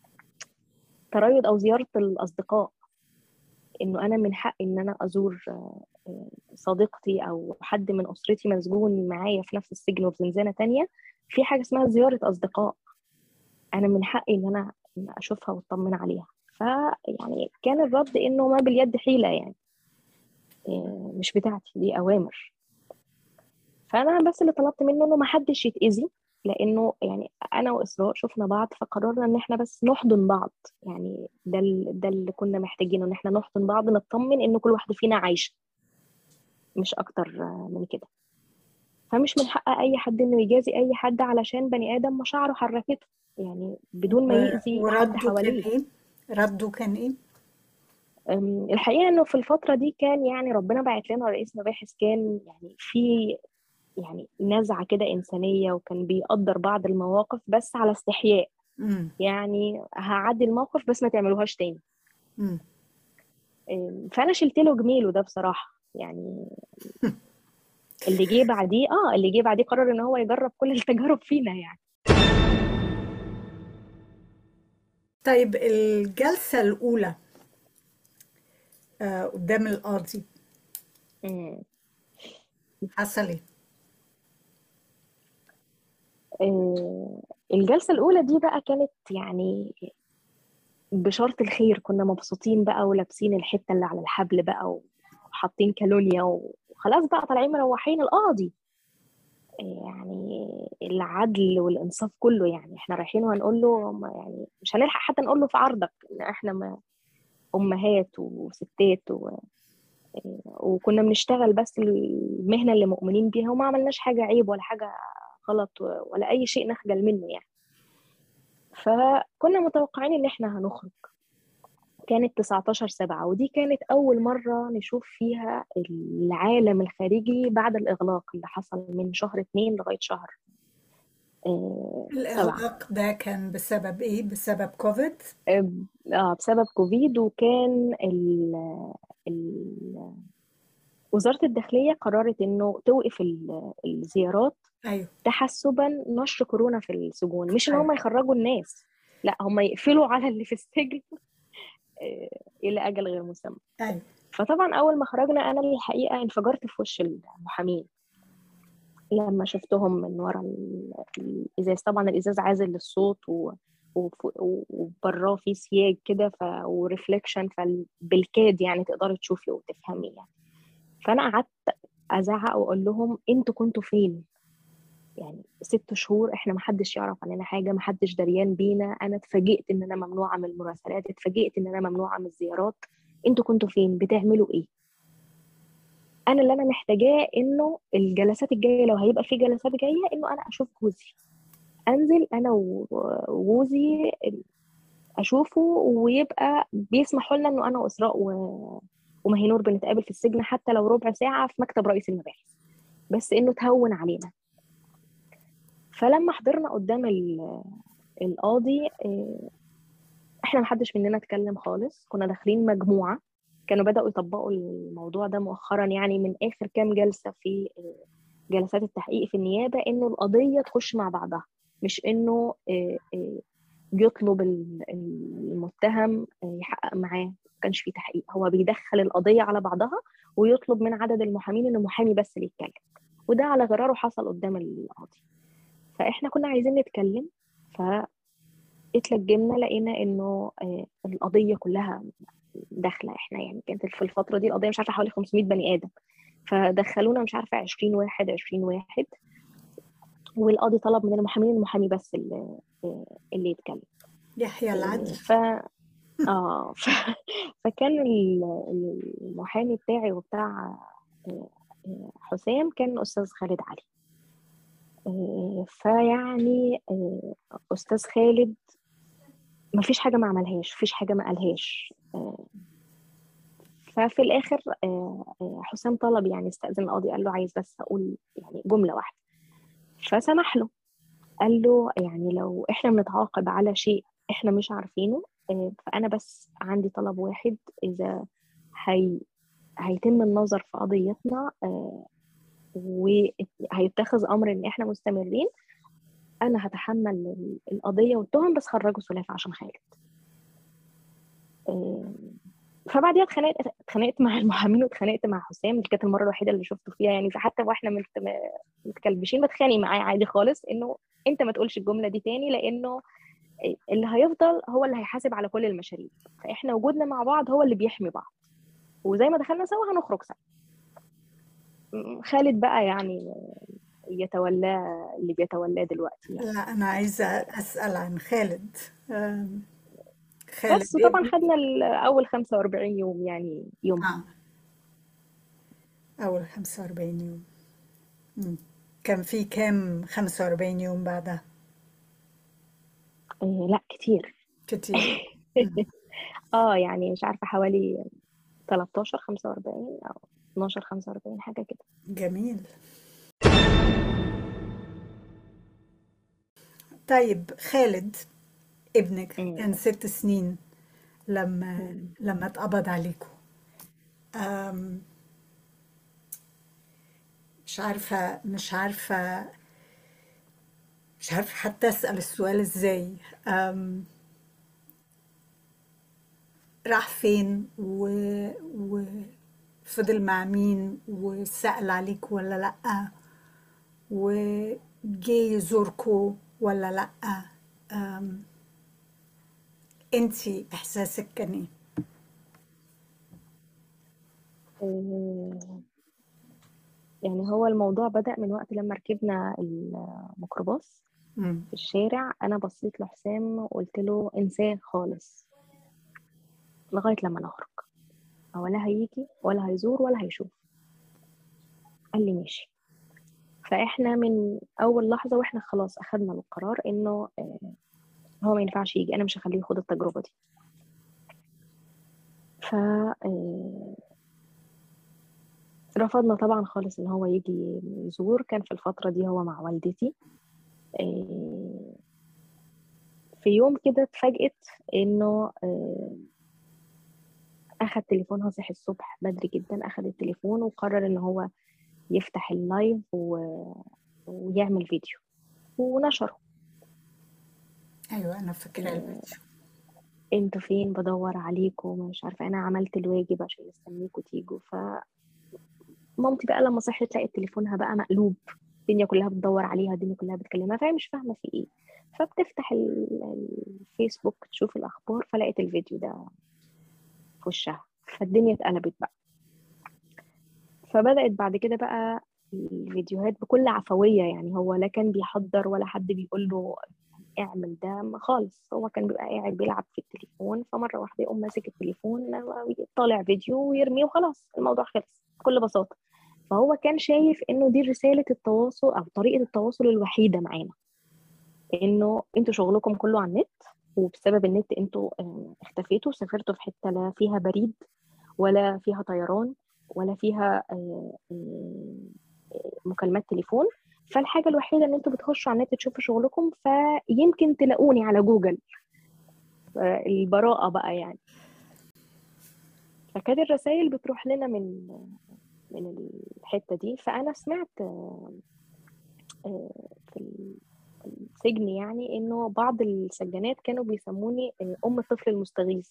تريض أو زيارة الأصدقاء إنه أنا من حقي إن أنا أزور آه، آه، صديقتي أو حد من أسرتي مسجون معايا في نفس السجن وفي زنزانة تانية في حاجة اسمها زيارة أصدقاء أنا من حقي إن أنا إن أشوفها وأطمن عليها فيعني كان الرد إنه ما باليد حيلة يعني آه، مش بتاعتي دي أوامر فانا بس اللي طلبت منه انه ما حدش يتاذي لانه يعني انا واسراء شفنا بعض فقررنا ان احنا بس نحضن بعض يعني ده ال- ده اللي كنا محتاجينه ان احنا نحضن بعض نطمن ان كل واحده فينا عايشه مش اكتر آه، من كده فمش من حق اي حد انه يجازي اي حد علشان بني ادم مشاعره حركته يعني بدون ما و- يأذي حد ورده كان حواليه ايه؟ رده كان ايه؟ أم، الحقيقه انه في الفتره دي كان يعني ربنا بعت لنا رئيس مباحث كان يعني في يعني نزعه كده انسانيه وكان بيقدر بعض المواقف بس على استحياء امم يعني هعدي الموقف بس ما تعملوهاش تاني امم آم، فانا شلت له جميله ده بصراحه يعني اللي جه بعديه اه اللي جه بعديه قرر ان هو يجرب كل التجارب فينا يعني طيب الجلسة الأولى آه، قدام القاضي مم. حصل ايه؟ آه، الجلسة الأولى دي بقى كانت يعني بشرط الخير كنا مبسوطين بقى ولابسين الحتة اللي على الحبل بقى وحاطين كالونيا وخلاص بقى طالعين مروحين القاضي يعني العدل والإنصاف كله يعني احنا رايحين وهنقول له ما- يعني مش هنلحق حتى نقول له في عرضك إن احنا ما أمهات وستات و... وكنا بنشتغل بس المهنة اللي مؤمنين بيها وما عملناش حاجة عيب ولا حاجة غلط ولا أي شيء نخجل منه يعني فكنا متوقعين إن إحنا هنخرج كانت 19 سبعة ودي كانت أول مرة نشوف فيها العالم الخارجي بعد الإغلاق اللي حصل من شهر اتنين لغاية شهر آه، سبعة الإغلاق ده كان بسبب ايه؟ بسبب كوفيد؟ آه، آه، بسبب كوفيد وكان ال ال وزارة الداخلية قررت إنه توقف ال- الزيارات أيوه تحسبا نشر كورونا في السجون مش إن أيوه هم يخرجوا الناس لا هم يقفلوا على اللي في السجن آه، إلى أجل غير مسمى أيوه فطبعا أول ما خرجنا أنا الحقيقة انفجرت في وش المحامين لما شفتهم من ورا ال- الإزاز طبعا الإزاز عازل للصوت و... وف- وبراه في سياج كده ف... وريفليكشن فبالكاد يعني تقدري تشوفي وتفهمي يعني فأنا قعدت أزعق وأقول لهم أنتوا كنتوا فين؟ يعني ست شهور احنا محدش يعرف عننا حاجه محدش دريان بينا انا اتفاجئت ان انا ممنوعه من المراسلات اتفاجئت ان انا ممنوعه من الزيارات انتوا كنتوا فين بتعملوا ايه انا اللي انا محتاجاه انه الجلسات الجايه لو هيبقى في جلسات جايه انه انا اشوف جوزي انزل انا و- وجوزي اشوفه ويبقى بيسمحوا لنا انه انا واسراء و... ومهينور بنتقابل في السجن حتى لو ربع ساعه في مكتب رئيس المباحث بس انه تهون علينا فلما حضرنا قدام ال- القاضي آه، احنا محدش مننا اتكلم خالص كنا داخلين مجموعة كانوا بدأوا يطبقوا الموضوع ده مؤخرا يعني من آخر كام جلسة في آه، جلسات التحقيق في النيابة إنه القضية تخش مع بعضها مش إنه آه، آه، يطلب ال- المتهم آه، يحقق معاه ما كانش في تحقيق هو بيدخل القضية على بعضها ويطلب من عدد المحامين إن محامي بس اللي يتكلم وده على غراره حصل قدام القاضي فإحنا كنا عايزين نتكلم فاتلجمنا لقينا إنه آه، القضية كلها داخلة إحنا يعني كانت في الفترة دي القضية مش عارفة حوالي 500 بني آدم فدخلونا مش عارفة 20 واحد 20 واحد والقاضي طلب من المحامين المحامي بس اللي, اللي يتكلم يحيى العدل ف اه ف... فكان ال- المحامي بتاعي وبتاع آه، آه، حسام كان استاذ خالد علي آه، فيعني آه، استاذ خالد ما فيش حاجه ما عملهاش فيش حاجه ما قالهاش آه، ففي الاخر آه، آه، حسام طلب يعني استاذن القاضي قال له عايز بس اقول يعني جمله واحده فسمح له قال له يعني لو احنا بنتعاقب على شيء احنا مش عارفينه آه، فانا بس عندي طلب واحد اذا هي هيتم النظر في قضيتنا آه، وهيتخذ امر ان احنا مستمرين انا هتحمل ال- القضيه والتهم بس خرجوا سلافه عشان خالد آه، فبعديها اتخانقت اتخانقت مع المحامين واتخانقت مع حسام دي كانت المره الوحيده اللي شفته فيها يعني فحتى واحنا مت- متكلبشين بتخانق معاه عادي خالص انه انت ما تقولش الجمله دي تاني لانه اللي هيفضل هو اللي هيحاسب على كل المشاريع فاحنا وجودنا مع بعض هو اللي بيحمي بعض وزي ما دخلنا سوا هنخرج سوا م- خالد بقى يعني يتولاه اللي بيتولاه دلوقتي يعني لا أنا عايزة أسأل عن خالد آم، خالد بس وطبعا ابني خدنا ال- اول 45 يوم يعني يومها آه أول 45 يوم مم. كان في كام 45 يوم بعدها آه لا كتير كتير مم. اه يعني مش عارفه حوالي 13 45 او 12 45 حاجه كده جميل طيب خالد ابنك مم. كان ست سنين لما مم. لما اتقبض عليكم أم، مش عارفة مش عارفة مش عارفة حتى أسأل السؤال إزاي أم، راح فين و... وفضل مع مين وسأل عليك ولا لأ وجه يزوركوا ولا لأ أم، انتي إحساسك كان ايه؟ آه، يعني هو الموضوع بدأ من وقت لما ركبنا الميكروباص مم. في الشارع أنا بصيت لحسام وقلت له انساه خالص لغاية لما نخرج هو لا هيجي ولا هيزور ولا هيشوف قال لي ماشي فاحنا من اول لحظه واحنا خلاص اخدنا القرار انه آه، هو ما ينفعش يجي انا مش هخليه ياخد التجربه دي ف آه، رفضنا طبعا خالص ان هو يجي يزور كان في الفتره دي هو مع والدتي آه، في يوم كده اتفاجئت انه آه، اخد تليفونها صحي الصبح بدري جدا اخد التليفون وقرر ان هو يفتح اللايف و... ويعمل فيديو ونشره أيوة أنا فاكرة آه، الفيديو انتوا فين بدور عليكم مش عارفه انا عملت الواجب عشان مستنيكوا تيجوا ف مامتي بقى لما صحيت لقيت تليفونها بقى مقلوب الدنيا كلها بتدور عليها الدنيا كلها بتكلمها فهي مش فاهمه في ايه فبتفتح ال- الفيسبوك تشوف الاخبار فلقيت الفيديو ده في وشها فالدنيا اتقلبت بقى فبدأت بعد كده بقى الفيديوهات بكل عفوية يعني هو لا كان بيحضر ولا حد بيقول له اعمل ده ما خالص هو كان بيبقى قاعد بيلعب في التليفون فمرة واحدة يقوم ماسك التليفون طالع فيديو ويرميه وخلاص الموضوع خلص بكل بساطة فهو كان شايف انه دي رسالة التواصل او طريقة التواصل الوحيدة معانا انه انتوا شغلكم كله على النت وبسبب النت انتوا آه، اختفيتوا سافرتوا في حتة لا فيها بريد ولا فيها طيران ولا فيها آه، آه، مكالمات تليفون فالحاجة الوحيدة ان انتوا بتخشوا على النت تشوفوا شغلكم فيمكن تلاقوني على جوجل آه، البراءة بقى يعني فكانت الرسائل بتروح لنا من من الحتة دي فأنا سمعت آه، آه، في ال- في السجن يعني إنه بعض السجانات كانوا بيسموني آه، أم الطفل المستغيث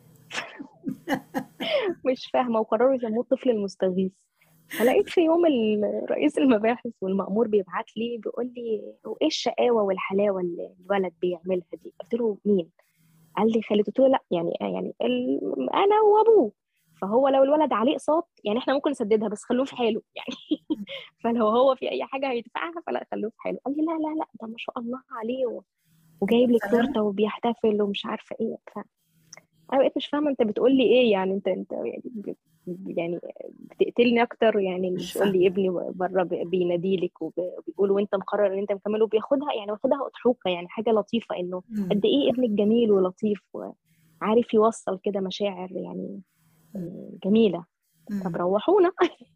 مش فاهمة وقرروا يسموه الطفل المستغيث فلقيت في يوم ال- رئيس المباحث والمأمور بيبعت لي بيقول لي وايه الشقاوة والحلاوة اللي الولد بيعملها دي قلت له مين قال لي خالد قلت له لا يعني يعني ال... انا وابوه فهو لو الولد عليه اقساط يعني احنا ممكن نسددها بس خلوه في حاله يعني فلو هو في اي حاجه هيدفعها فلا خلوه في حاله قال لي لا لا لا ده ما شاء الله عليه و... وجايب لك سلام تورته وبيحتفل ومش عارفه ايه ف... انا بقيت مش فاهمه انت بتقول لي ايه يعني انت انت يعني ب- يعني بتقتلني اكتر يعني مش بتقول فاهمة لي ابني بره بيناديلك وب- وبيقول وانت مقرر ان انت مكمل وبياخدها يعني واخدها اضحوكه يعني حاجه لطيفه انه مم. قد ايه ابنك جميل ولطيف وعارف يوصل كده مشاعر يعني مم. جميله طب مم. روحونا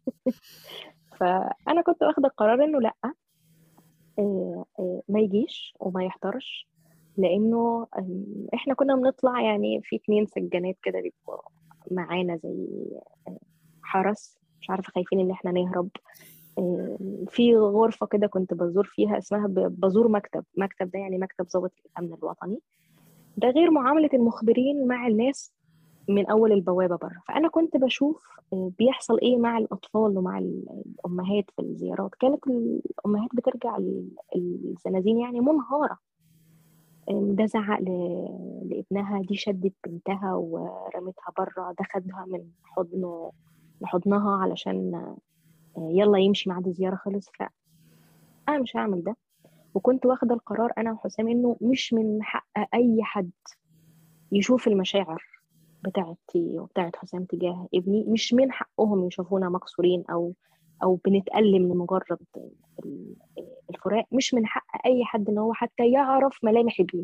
فانا كنت واخده القرار انه لا آه، آه، ما يجيش وما يحضرش لانه آم، احنا كنا بنطلع يعني في اتنين سجانات كده بيبقوا معانا زي آه، حرس مش عارفه خايفين ان احنا نهرب آم، في غرفه كده كنت بزور فيها اسمها ب- بزور مكتب مكتب ده يعني مكتب ضابط الامن الوطني ده غير معامله المخبرين مع الناس من اول البوابه بره فانا كنت بشوف آه، بيحصل ايه مع الاطفال ومع ال- الامهات في الزيارات كانت الامهات بترجع ال- الزنازين يعني منهاره آم، ده زعق ل- لابنها دي شدت بنتها ورمتها بره ده خدها من حضنه لحضنها علشان آه، يلا يمشي ميعاد الزياره خلص فانا مش هعمل ده وكنت واخده القرار انا وحسام انه مش من حق اي حد يشوف المشاعر بتاعتي وبتاعت حسام تجاه ابني مش من حقهم يشوفونا مكسورين او او بنتألم لمجرد ال- الفراق مش من حق اي حد ان هو حتى يعرف ملامح ابني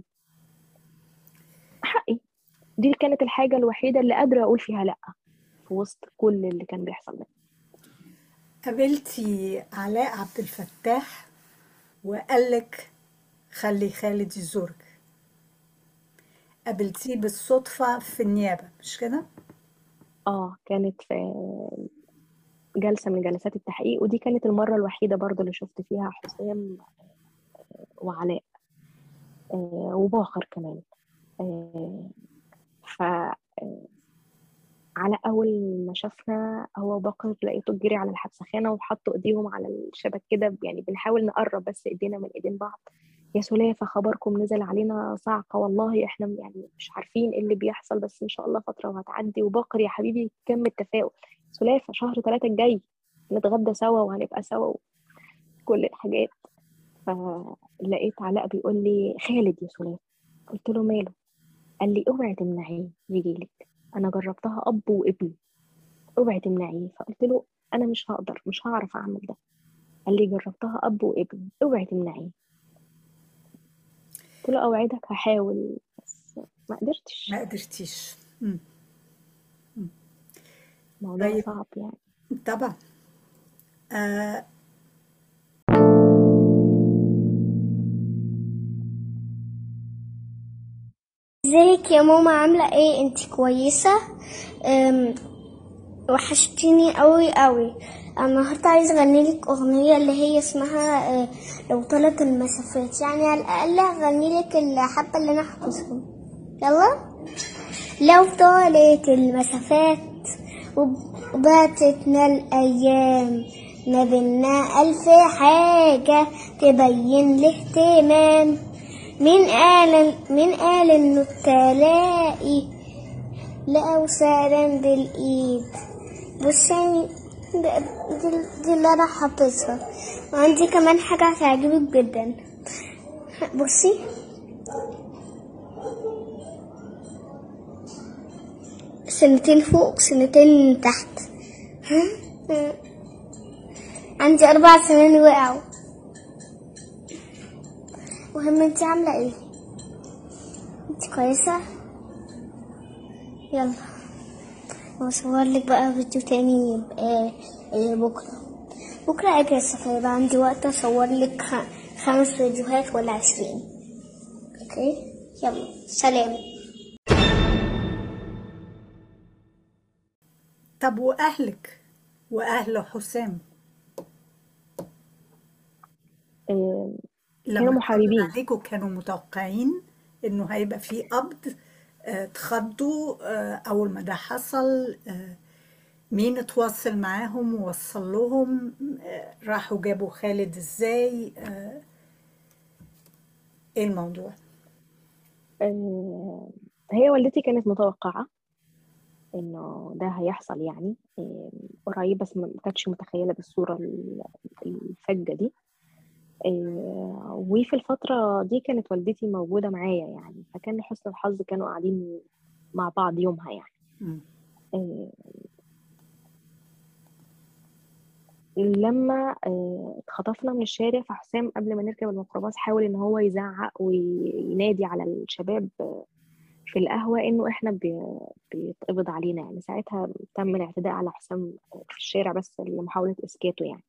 حقي دي كانت الحاجة الوحيدة اللي قادرة اقول فيها لا في وسط كل اللي كان بيحصل ده قابلتي علاء عبد الفتاح وقال لك خلي خالد يزورك قابلتيه بالصدفة في النيابة مش كده؟ اه كانت في جلسة من جلسات التحقيق ودي كانت المرة الوحيدة برضو اللي شفت فيها حسام وعلاء آه، وباخر كمان آه، ف آه، على أول ما شافنا هو باقر لقيته جري على الحبسخانة وحطوا إيديهم على الشبك كده يعني بنحاول نقرب بس إيدينا من إيدين بعض يا سلافة خبركم نزل علينا صعقة والله إحنا يعني مش عارفين إيه اللي بيحصل بس إن شاء الله فترة وهتعدي وباقر يا حبيبي كم التفاؤل سلافة شهر ثلاثة الجاي نتغدى سوا وهنبقى سوا كل الحاجات فلقيت علاء بيقول لي خالد يا سلافة قلت له ماله قال لي اوعي تمنعيه يجيلك انا جربتها اب وابن اوعي تمنعيه فقلت له انا مش هقدر مش هعرف اعمل ده قال لي جربتها اب وابن اوعي تمنعيه قلت له اوعدك هحاول بس ما قدرتش ما قدرتيش مم. الموضوع طيب صعب يعني طبعا آه ازيك يا ماما عاملة ايه انت كويسة أم، وحشتيني قوي قوي انا النهارده عايزة اغنيلك اغنية اللي هي اسمها آه، لو طالت المسافات يعني على الاقل اغنيلك الحبة اللي انا حافظهم يلا لو طالت المسافات وب- وباتتنا الأيام ما بينا ألف حاجة تبين الاهتمام مين قال مين قال إنه التلاقي لقوا سعران بالإيد بص يعني ده- دي, دي اللي أنا حافظها وعندي كمان حاجة هتعجبك جدا بصي سنتين فوق سنتين تحت ها؟ عندي أربع سنين وقعوا مهم انت عاملة ايه انت كويسة يلا واصور لك بقى فيديو تاني يبقى آه، بكرة بكرة اجازة فيبقى عندي وقت اصور لك خ- خمس فيديوهات ولا عشرين اوكي يلا سلام طب وأهلك وأهل حسام آه، لما كانوا اتقبض محاربين عليكم كانوا متوقعين إنه هيبقى في قبض آه، اتخضوا آه، أول ما ده حصل آه، مين اتواصل معاهم ووصل لهم آه، راحوا جابوا خالد ازاي آه، ايه الموضوع آه، هي والدتي كانت متوقعة انه ده هيحصل يعني آه، قريب بس ما كانتش متخيلة بالصورة ال- الفجة دي آه، وفي الفترة دي كانت والدتي موجودة معايا يعني فكان لحسن الحظ كانوا قاعدين مع بعض يومها يعني مم. آه، لما آه، اتخطفنا من الشارع فحسام قبل ما نركب الميكروباص حاول ان هو يزعق وينادي على الشباب آه، في القهوة انه احنا بي- بيتقبض علينا يعني ساعتها تم الاعتداء على حسام في الشارع بس لمحاولة اسكاته يعني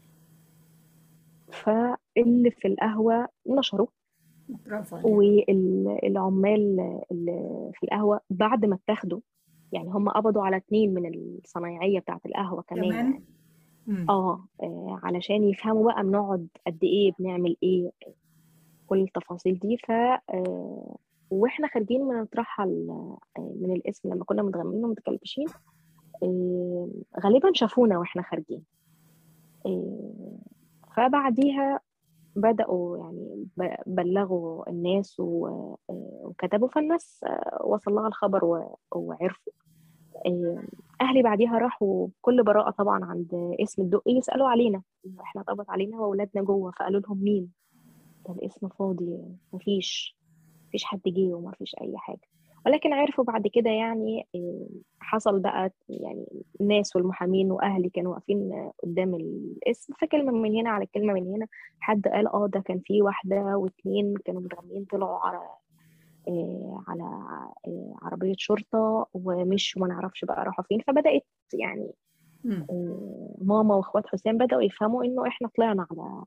فاللي في القهوة نشروا برافو عليك والعمال اللي في القهوة بعد ما اتاخدوا يعني هم قبضوا على اتنين من الصنايعية بتاعة القهوة كمان كمان يعني مم. اه آه، علشان يفهموا بقى بنقعد قد ايه بنعمل ايه كل التفاصيل دي ف آه، واحنا خارجين من نترحل آه، من القسم لما كنا متغمين ومتكلبشين آه، غالبا شافونا واحنا خارجين آه، فبعديها بدأوا يعني ب- بلغوا الناس و- آه، وكتبوا فالناس آه، وصل لها الخبر و- وعرفوا آه، أهلي بعديها راحوا بكل براءة طبعا عند اسم الدقي يسألوا علينا إنه إحنا اتقبض علينا وأولادنا جوه فقالوا لهم مين ده الاسم فاضي مفيش مفيش حد جه ومفيش أي حاجة ولكن عرفوا بعد كده يعني آه، حصل بقى يعني الناس والمحامين وأهلي كانوا واقفين آه، قدام الاسم فكلمة من هنا على كلمة من هنا حد قال اه ده كان في واحدة واتنين كانوا متغمين طلعوا على آه، على آه، عربية شرطة ومشوا ما نعرفش بقى راحوا فين فبدأت يعني مم. آه، ماما واخوات حسام بدأوا يفهموا انه احنا طلعنا على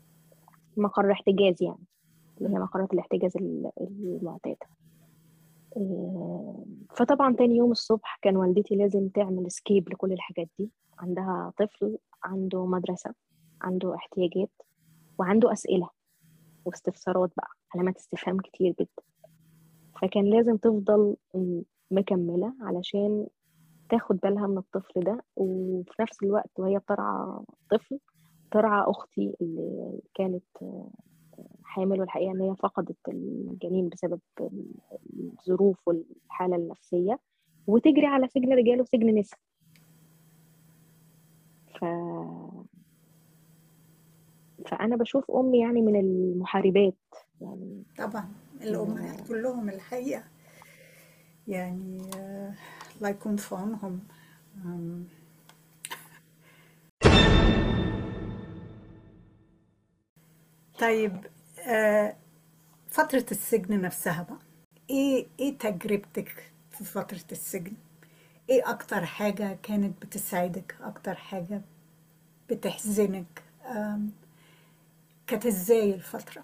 مقر احتجاز يعني اللي هي مقرات الاحتجاز ال- المعتادة إيه، فطبعا تاني يوم الصبح كان والدتي لازم تعمل سكيب لكل الحاجات دي عندها طفل عنده مدرسة عنده احتياجات وعنده أسئلة واستفسارات بقى علامات استفهام كتير جدا فكان لازم تفضل مكملة علشان تاخد بالها من الطفل ده وفي نفس الوقت وهي بترعى طفل ترعى أختي اللي كانت حامل والحقيقة إن هي فقدت الجنين بسبب الظروف والحالة النفسية وتجري على سجن رجال وسجن نساء ف... فأنا بشوف أمي يعني من المحاربات يعني طبعا الأمهات كلهم الحقيقة يعني آه، الله يكون في عونهم آم، طيب آه، فترة السجن نفسها بقى ايه ايه تجربتك في فترة السجن؟ ايه اكتر حاجة كانت بتسعدك؟ اكتر حاجة بتحزنك؟ آم، كانت ازاي الفترة؟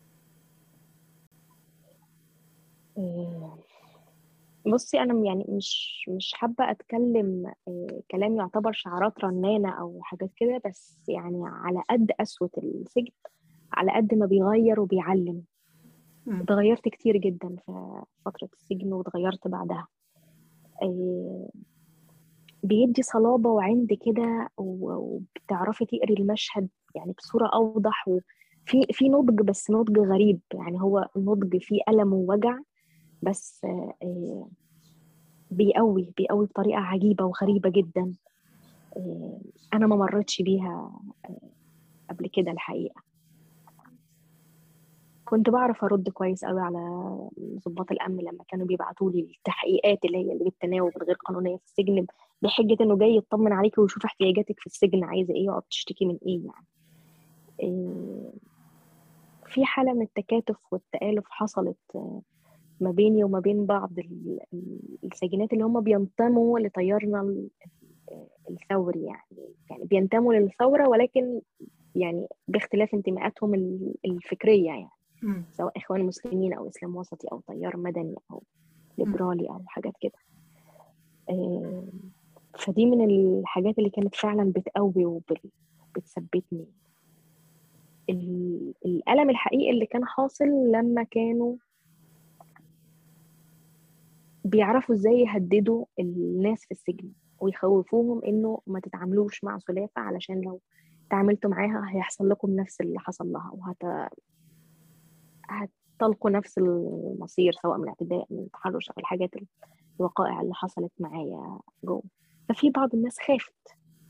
إيه، بصي أنا يعني مش مش حابة أتكلم إيه، كلام يعتبر شعارات رنانة أو حاجات كده بس يعني على قد قسوة السجن على قد ما بيغير وبيعلم مم. اتغيرت كتير جدا في فترة السجن واتغيرت بعدها إيه، بيدي صلابة وعند كده و- وبتعرفي تقري المشهد يعني بصورة أوضح وفي في نضج بس نضج غريب يعني هو النضج فيه ألم ووجع بس آه، آه، بيقوي بيقوي بطريقة عجيبة وغريبة جدا آه، أنا ما مرتش بيها آه، قبل كده الحقيقة كنت بعرف أرد كويس قوي على ضباط الأمن لما كانوا بيبعتوا لي التحقيقات اللي هي اللي بالتناوب الغير قانونية في السجن بحجة إنه جاي يطمن عليكي ويشوف احتياجاتك في السجن عايزة إيه وقت تشتكي من إيه يعني آه، في حالة من التكاتف والتآلف حصلت آه، ما بيني وما بين بعض ال- ال- السجينات اللي هم بينتموا لتيارنا ال- الثوري يعني يعني بينتموا للثورة ولكن يعني باختلاف انتماءاتهم ال- الفكرية يعني مم. سواء إخوان مسلمين أو إسلام وسطي أو تيار مدني أو ليبرالي أو حاجات كده آه، فدي من الحاجات اللي كانت فعلا بتقوي وبتثبتني ال- الألم الحقيقي اللي كان حاصل لما كانوا بيعرفوا ازاي يهددوا الناس في السجن ويخوفوهم انه ما تتعاملوش مع سلافة علشان لو تعاملتوا معاها هيحصل لكم نفس اللي حصل لها وهت هتلقوا نفس المصير سواء من اعتداء من تحرش او الحاجات الوقائع اللي حصلت معايا جوه ففي بعض الناس خافت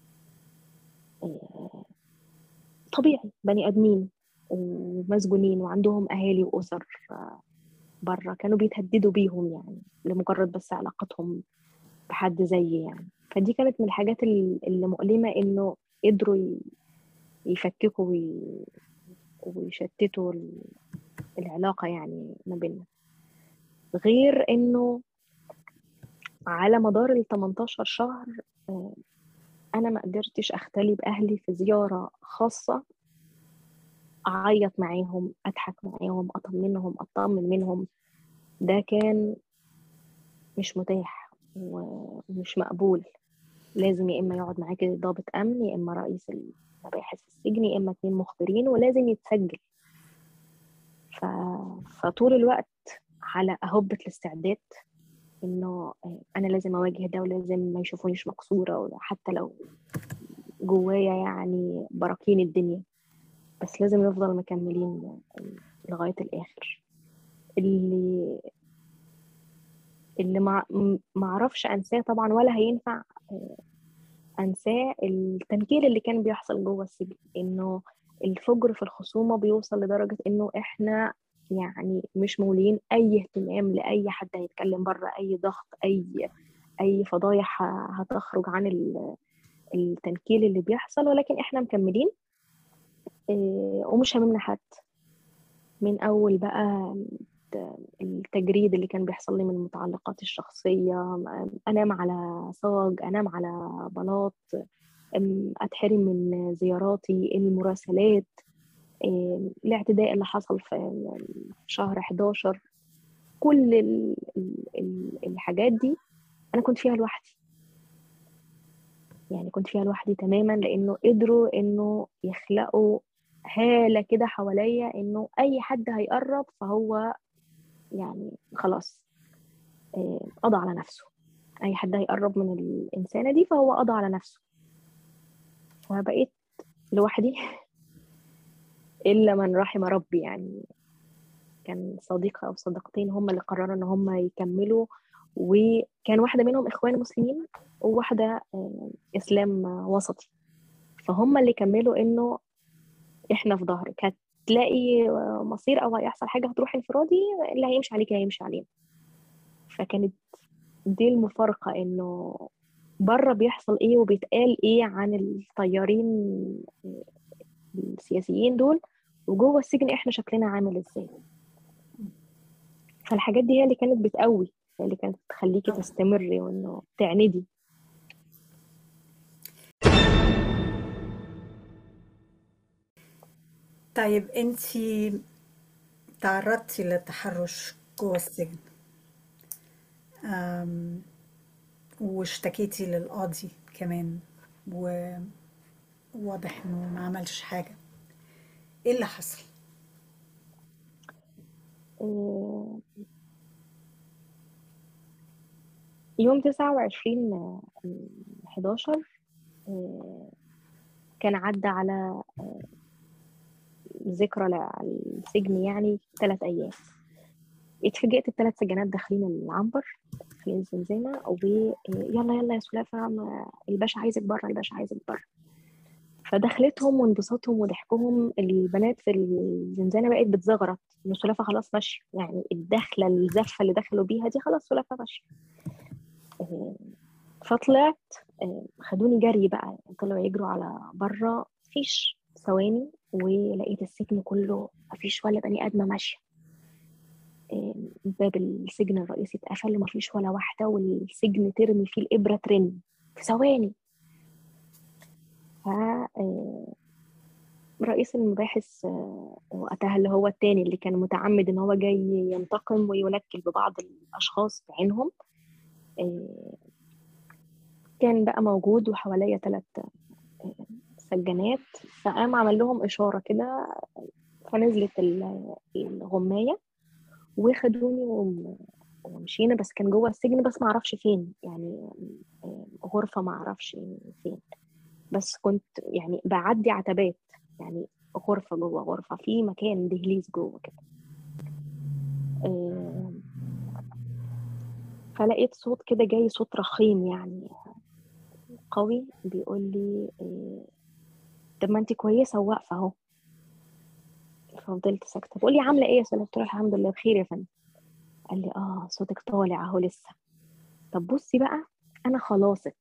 آه، طبيعي بني ادمين ومسجونين وعندهم اهالي واسر بره كانوا بيتهددوا بيهم يعني لمجرد بس علاقتهم بحد زيي يعني فدي كانت من الحاجات ال- اللي مؤلمة إنه قدروا ي- يفككوا وي- ويشتتوا ال- العلاقة يعني ما بيننا غير إنه على مدار ال 18 شهر آه، أنا ما قدرتش أختلي بأهلي في زيارة خاصة أعيط معاهم أضحك معاهم أطمنهم أطمن منهم ده كان مش متاح و- ومش مقبول لازم يا إما يقعد معاكي ضابط أمن يا إما رئيس المباحث في السجن يا إما اتنين مخبرين ولازم يتسجل ف... فطول الوقت على أهبة الاستعداد إنه أنا لازم أواجه ده ولازم ما يشوفونيش مكسورة ولا حتى لو جوايا يعني براكين الدنيا بس لازم نفضل مكملين لغاية الآخر اللي اللي ما ما اعرفش انساه طبعا ولا هينفع آه، انساه التنكيل اللي كان بيحصل جوه السجن انه الفجر في الخصومه بيوصل لدرجه انه احنا يعني مش مولين اي اهتمام لاي حد هيتكلم بره اي ضغط اي اي فضايح ه- هتخرج عن ال- التنكيل اللي بيحصل ولكن احنا مكملين آه، ومش هاممنا حد من أول بقى التجريد اللي كان بيحصل لي من متعلقاتي الشخصية أنام على صاج أنام على بلاط أم، أتحرم من زياراتي المراسلات أم، الاعتداء اللي حصل في شهر 11 كل ال ال ال الحاجات دي انا كنت فيها لوحدي يعني كنت فيها لوحدي تماما لانه قدروا انه يخلقوا هالة كده حواليا انه اي حد هيقرب فهو يعني خلاص آه، قضى على نفسه اي حد هيقرب من الانسانة دي فهو قضى على نفسه فبقيت لوحدي الا من رحم ربي يعني كان صديقة او صديقتين هم اللي قرروا ان هم يكملوا وكان واحدة منهم اخوان مسلمين وواحدة آه، اسلام وسطي فهم اللي كملوا انه احنا في ظهرك هتلاقي مصير او هيحصل حاجه هتروح انفرادي اللي هيمشي عليك هيمشي علينا فكانت دي المفارقه انه بره بيحصل ايه وبيتقال ايه عن الطيارين السياسيين دول وجوه السجن احنا شكلنا عامل ازاي فالحاجات دي هي اللي كانت بتقوي هي اللي كانت تخليكي تستمري وانه تعندي طيب انتي تعرضتي للتحرش جوه السجن أم، واشتكيتي للقاضي كمان وواضح انه ما عملش حاجة ايه اللي حصل؟ آه، يوم تسعة وعشرين حداشر كان عدى على آه، ذكرى للسجن يعني ثلاث أيام اتفاجئت الثلاث سجنات داخلين العنبر داخلين الزنزانة ويلا يلا يا سلافة ما- الباشا عايزك بره الباشا عايزك بره فدخلتهم وانبساطهم وضحكهم البنات في الزنزانة بقت بتزغرط إن سلافة خلاص ماشية يعني الدخلة الزفة اللي دخلوا بيها دي خلاص سلافة ماشية آه، فطلعت آه، خدوني جري بقى طلعوا يجروا على بره مفيش ثواني ولقيت السجن كله مفيش ولا بني آدمة ماشية آه، باب السجن الرئيسي اتقفل ومفيش ولا واحدة والسجن ترمي فيه الإبرة ترن في ثواني ف آه، رئيس المباحث آه، وقتها اللي هو التاني اللي كان متعمد ان هو جاي ينتقم وينكل ببعض الاشخاص بعينهم آه، كان بقى موجود وحواليا ثلاث سجانات فقام عمل لهم إشارة كده فنزلت ال- الغماية وخدوني وم- ومشينا بس كان جوه السجن بس ما اعرفش فين يعني آه، غرفة ما اعرفش فين بس كنت يعني بعدي عتبات يعني غرفة جوه غرفة في مكان دهليز جوه كده آه، فلقيت صوت كده جاي صوت رخيم يعني قوي بيقول لي آه، طب ما انت كويسة وواقفة اهو ففضلت ساكتة بقول لي عاملة ايه يا سلام قلت له الحمد لله بخير يا فندم قال لي اه صوتك طالع اهو لسه طب بصي بقى انا خلاصك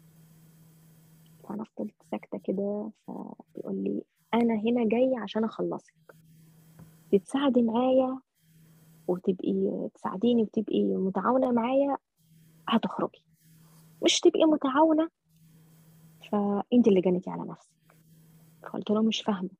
فانا فضلت ساكتة كده فبيقول لي انا هنا جاي عشان اخلصك تتساعدي معايا وتبقي تساعديني وتبقي متعاونة معايا هتخرجي مش تبقي متعاونة فانت اللي جنيتي على نفسك فقلت له مش فاهمة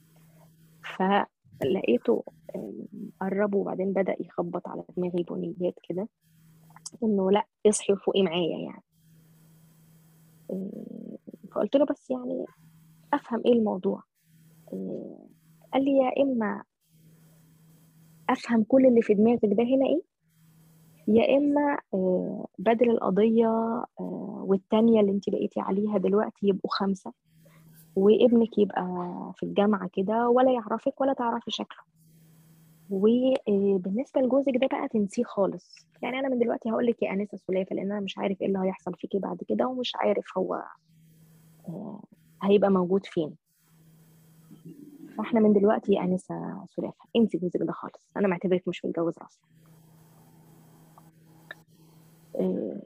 فلقيته آم، قرب وبعدين بدأ يخبط على دماغي بنيات كده انه لا اصحي وفوقي معايا يعني آم، فقلت له بس يعني افهم ايه الموضوع آم، قال لي يا اما افهم كل اللي في دماغك ده هنا ايه يا اما آه، بدل القضيه آه، والتانية اللي انت بقيتي عليها دلوقتي يبقوا خمسه وابنك يبقى في الجامعه كده ولا يعرفك ولا تعرفي شكله وبالنسبه لجوزك ده بقى تنسيه خالص يعني انا من دلوقتي هقول لك يا انسه سلافه لان انا مش عارف ايه اللي هيحصل فيكي بعد كده ومش عارف هو آه، هيبقى موجود فين فاحنا من دلوقتي يا انسه سلافه انسي جوزك ده خالص انا معتبرك مش متجوزه اصلا آه،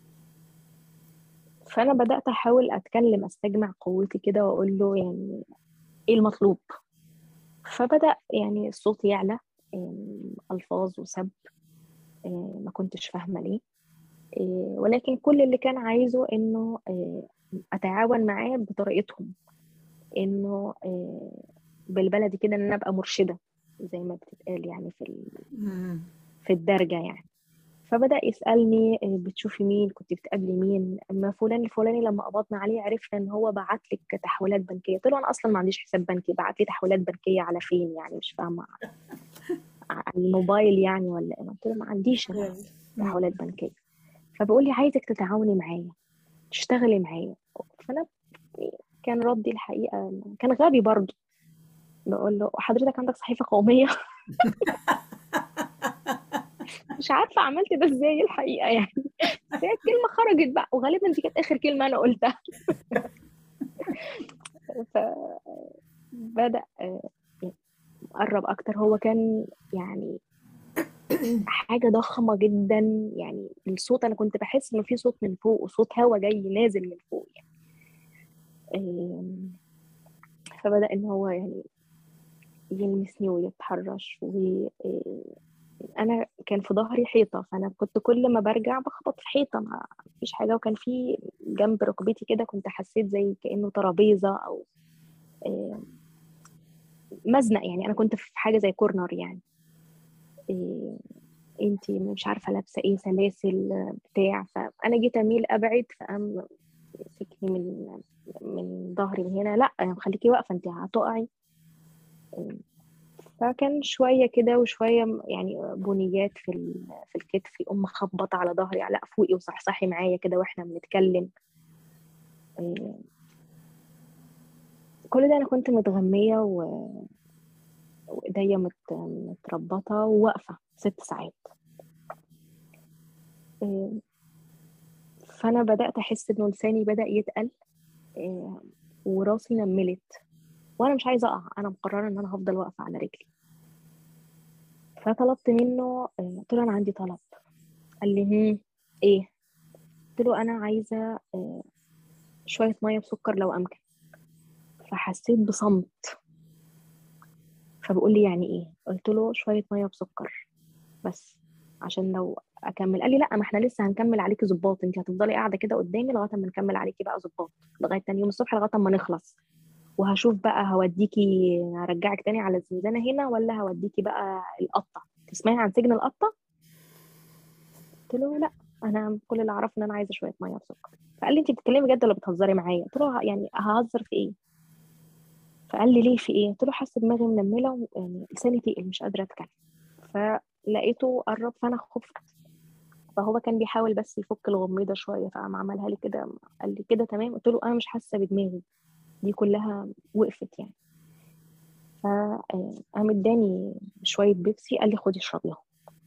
فانا بدات احاول اتكلم استجمع قوتي كده واقول له يعني ايه المطلوب فبدا يعني الصوت يعلى آم، الفاظ وسب آه، ما كنتش فاهمه ليه آه، ولكن كل اللي كان عايزه انه آه، اتعاون معاه بطريقتهم انه آه، بالبلدي كده ان انا ابقى مرشده زي ما بتتقال يعني في ال- مم. في الدرجة يعني فبدأ يسألني آه، بتشوفي مين كنت بتقابلي مين اما فلان الفلاني لما قبضنا عليه عرفنا ان هو بعت لك تحويلات بنكية قلت له انا اصلا ما عنديش حساب بنكي بعت لي تحويلات بنكية على فين يعني مش فاهمة على الموبايل يعني ولا ايه قلت له ما عنديش انا تحويلات بنكية فبقول لي عايزك تتعاوني معايا تشتغلي معايا فانا كان ردي الحقيقة كان غبي برضه بقول له حضرتك عندك صحيفة قومية مش عارفة عملت ده ازاي الحقيقة يعني بس هي الكلمة خرجت بقى وغالبا دي كانت آخر كلمة أنا قلتها فبدأ آه، قرب أكتر هو كان يعني حاجة ضخمة جدا يعني الصوت أنا كنت بحس إنه في صوت من فوق وصوت هوا جاي نازل من فوق يعني آم، فبدأ إن هو يعني يلمسني ويتحرش و آه، انا كان في ظهري حيطه فانا كنت كل ما برجع بخبط في حيطه ما فيش حاجه وكان في جنب ركبتي كده كنت حسيت زي كانه ترابيزه او آه، مزنق يعني انا كنت في حاجه زي كورنر يعني آه، انتي مش عارفه لابسه ايه سلاسل آه، بتاع فانا جيت اميل ابعد فقام مسكني من من ظهري من هنا لا خليكي واقفه انت هتقعي آه، فكان شوية كده وشوية م- يعني بنيات في ال- في الكتف يقوم مخبط على ظهري لا فوقي وصحصحي معايا كده واحنا بنتكلم إيه، كل ده أنا كنت متغمية و- وإيديا مت- متربطة وواقفة ست ساعات إيه، فأنا بدأت أحس إنه لساني بدأ يتقل إيه، وراسي نملت وأنا مش عايزة أقع أنا مقررة إن أنا هفضل واقفة على رجلي فطلبت منه إيه، قلت له أنا عندي طلب قال لي هم إيه قلت له أنا عايزة إيه، شوية مية بسكر لو أمكن فحسيت بصمت فبقول لي يعني ايه قلت له شوية مية بسكر بس عشان لو اكمل قال لي لا ما احنا لسه هنكمل عليكي ظباط انت هتفضلي قاعده كده قدامي لغايه ما نكمل عليكي بقى ظباط لغايه تاني يوم الصبح لغايه ما نخلص وهشوف بقى هوديكي هرجعك تاني على الزنزانه هنا ولا هوديكي بقى القطه تسمعي عن سجن القطه قلت له لا انا كل اللي اعرفه ان انا عايزه شويه ميه بسكر فقال لي انت بتتكلمي بجد ولا بتهزري معايا قلت له يعني ههزر في ايه فقال لي ليه في ايه قلت له حاسه دماغي منمله ويعني لساني تقل مش قادره اتكلم فلقيته قرب فانا خفت فهو كان بيحاول بس يفك الغميضه شويه فقام عملها لي كده قال لي كده تمام قلت له انا مش حاسه بدماغي دي كلها وقفت يعني فقام اداني شويه بيبسي قال لي خدي اشربيهم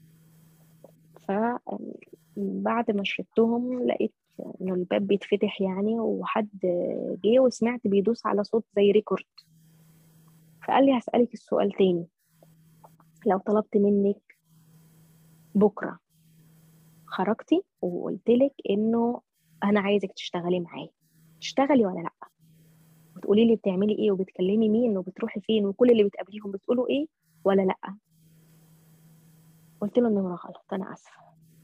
فبعد ما شربتهم لقيت انه الباب بيتفتح يعني وحد جه وسمعت بيدوس على صوت زي ريكورد فقال لي هسألك السؤال تاني لو طلبت منك بكرة خرجتي وقلت لك انه انا عايزك تشتغلي معايا تشتغلي ولا لا وتقولي لي بتعملي ايه وبتكلمي مين وبتروحي فين وكل اللي بتقابليهم بتقولوا ايه ولا لا قلت له النمرة غلط انا اسفة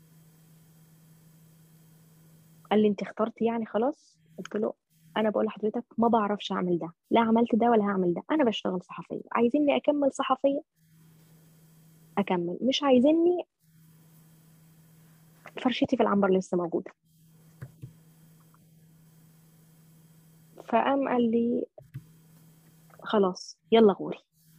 قال لي انت اخترتي يعني خلاص قلت له انا بقول لحضرتك ما بعرفش اعمل ده لا عملت ده ولا هعمل ده انا بشتغل صحفية عايزيني اكمل صحفية اكمل مش عايزيني فرشتي في العنبر لسه موجودة فقام قال لي خلاص يلا غوري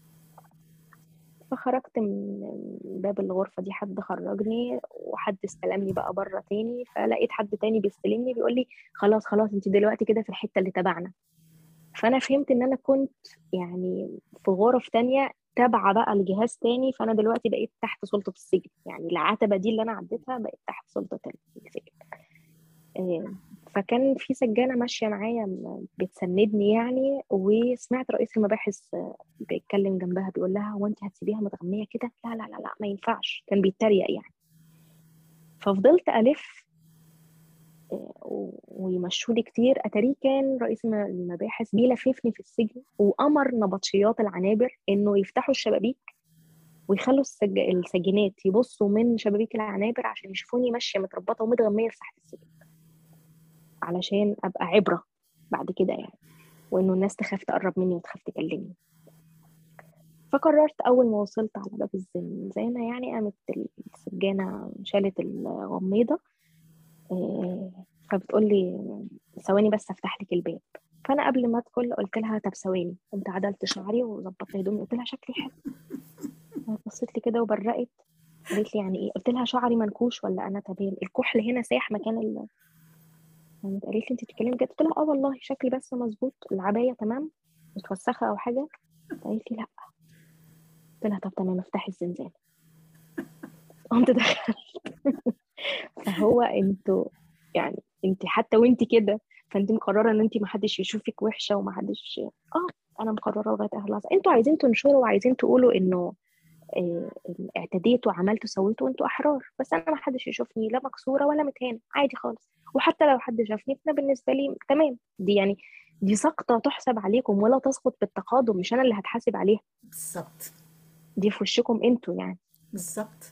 فخرجت من باب الغرفة دي حد خرجني وحد استلمني بقى بره تاني فلقيت حد تاني بيستلمني بيقول لي خلاص خلاص انت دلوقتي كده في الحتة اللي تبعنا فانا فهمت ان انا كنت يعني في غرف تانية تابعة بقى لجهاز تاني فانا دلوقتي بقيت تحت سلطة السجن يعني العتبة دي اللي انا عديتها بقيت تحت سلطة السجن آه، فكان في سجانة ماشية معايا م- بتسندني يعني وسمعت رئيس المباحث آه، بيتكلم جنبها بيقول لها هو انت هتسيبيها متغمية كده لا لا لا لا ما ينفعش كان بيتريق يعني ففضلت ألف آه، و- ويمشولي كتير أتاريه كان رئيس الم- المباحث بيلففني في السجن وأمر نبطشيات العنابر إنه يفتحوا الشبابيك ويخلوا السج... السجينات يبصوا من شبابيك العنابر عشان يشوفوني ماشية متربطة ومتغمية في ساحة السجن علشان أبقى عبرة بعد كده يعني وإنه الناس تخاف تقرب مني وتخاف تكلمني فقررت أول ما وصلت على باب الزنزانة يعني قامت السجانة شالت الغميضة آه، فبتقول لي ثواني بس أفتح لك الباب فأنا قبل ما أدخل قلت لها طب ثواني قمت عدلت شعري وظبطت هدومي قلت لها شكلي حلو بصيت لي كده وبرقت قالت لي يعني ايه قلت لها شعري منكوش ولا انا تمام الكحل هنا سايح مكان ال قامت قالت لي انت بتتكلمي كده قلت لها اه والله شكلي بس مظبوط العبايه تمام متوسخه او حاجه قالت لي لا قلت لها طب تمام افتحي الزنزانه قمت دخلت فهو انتوا يعني انت حتى وانت كده فانت مقرره ان انت ما حدش يشوفك وحشه وما حدش اه انا مقرره لغايه اخر لحظه انتوا عايزين تنشروا وعايزين تقولوا انه آه، اعتديت وعملت وسويت وانتوا احرار بس انا ما حدش يشوفني لا مكسوره ولا متهانه عادي خالص وحتى لو حد شافني فانا بالنسبه لي تمام دي يعني دي سقطه تحسب عليكم ولا تسقط بالتقادم مش انا اللي هتحاسب عليها بالظبط دي في وشكم انتوا يعني بالظبط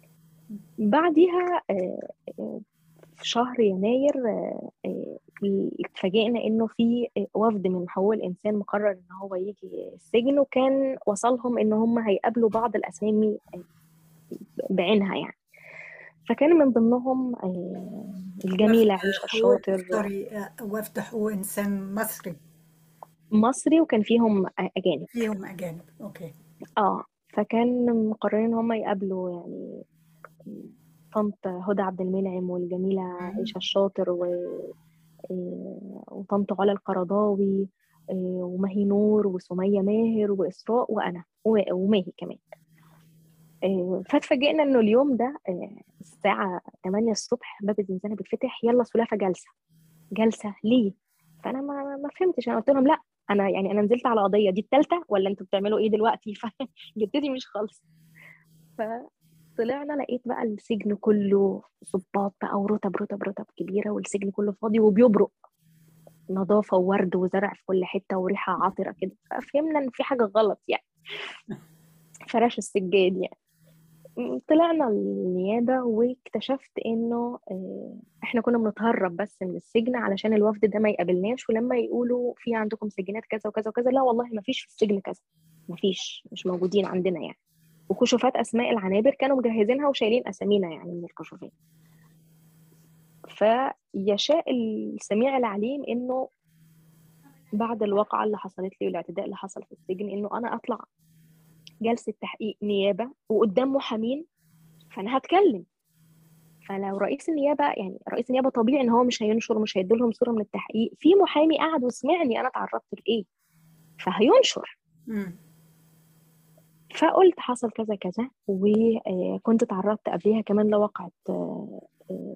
بعديها آه، آه، في شهر يناير آه، آه، اتفاجئنا انه في وفد من حقوق الانسان مقرر ان هو يجي السجن وكان وصلهم ان هم هيقابلوا بعض الاسامي آه، بعينها يعني فكان من ضمنهم آه، الجميلة عيشة حقوق- الشاطر سوري آه، وفد حقوق إنسان مصري مصري وكان فيهم أجانب فيهم أجانب أوكي اه فكان مقررين ان هم يقابلوا يعني طنط هدى عبد المنعم والجميلة عيشة الشاطر و... آه، وطنط علا القرضاوي آه، وماهي نور وسمية ماهر وإسراء وأنا و- وماهي كمان آه، فاتفاجئنا إنه اليوم ده آه، الساعة 8 الصبح باب الزنزانة بيتفتح يلا سلافة جلسة جلسة ليه؟ فأنا ما ما فهمتش أنا قلت لهم لا أنا يعني أنا نزلت على قضية دي التالتة ولا أنتوا بتعملوا إيه دلوقتي؟ فجدتي مش خالصة فطلعنا لقيت بقى السجن كله ظباط بقى ورتب رتب رتب كبيرة والسجن كله فاضي وبيبرق نظافة وورد وزرع في كل حتة وريحة عطرة كده ففهمنا إن في حاجة غلط يعني فراش السجاد يعني م- طلعنا النيابة واكتشفت إنه آه، إحنا كنا بنتهرب بس من السجن علشان الوفد ده ما يقابلناش ولما يقولوا في عندكم سجنات كذا وكذا وكذا لا والله ما فيش في السجن كذا ما فيش مش موجودين عندنا يعني وكشوفات أسماء العنابر كانوا مجهزينها وشايلين أسامينا يعني من الكشوفات فيشاء السميع العليم إنه بعد الواقعة اللي حصلت لي والاعتداء اللي حصل في السجن إنه أنا أطلع جلسة تحقيق نيابة وقدام محامين فأنا هتكلم فلو رئيس النيابة يعني رئيس النيابة طبيعي إن هو مش هينشر مش هيديلهم صورة من التحقيق في محامي قعد وسمعني أنا تعرضت لإيه فهينشر مم. فقلت حصل كذا كذا وكنت تعرضت قبليها كمان لواقعة آه، آه،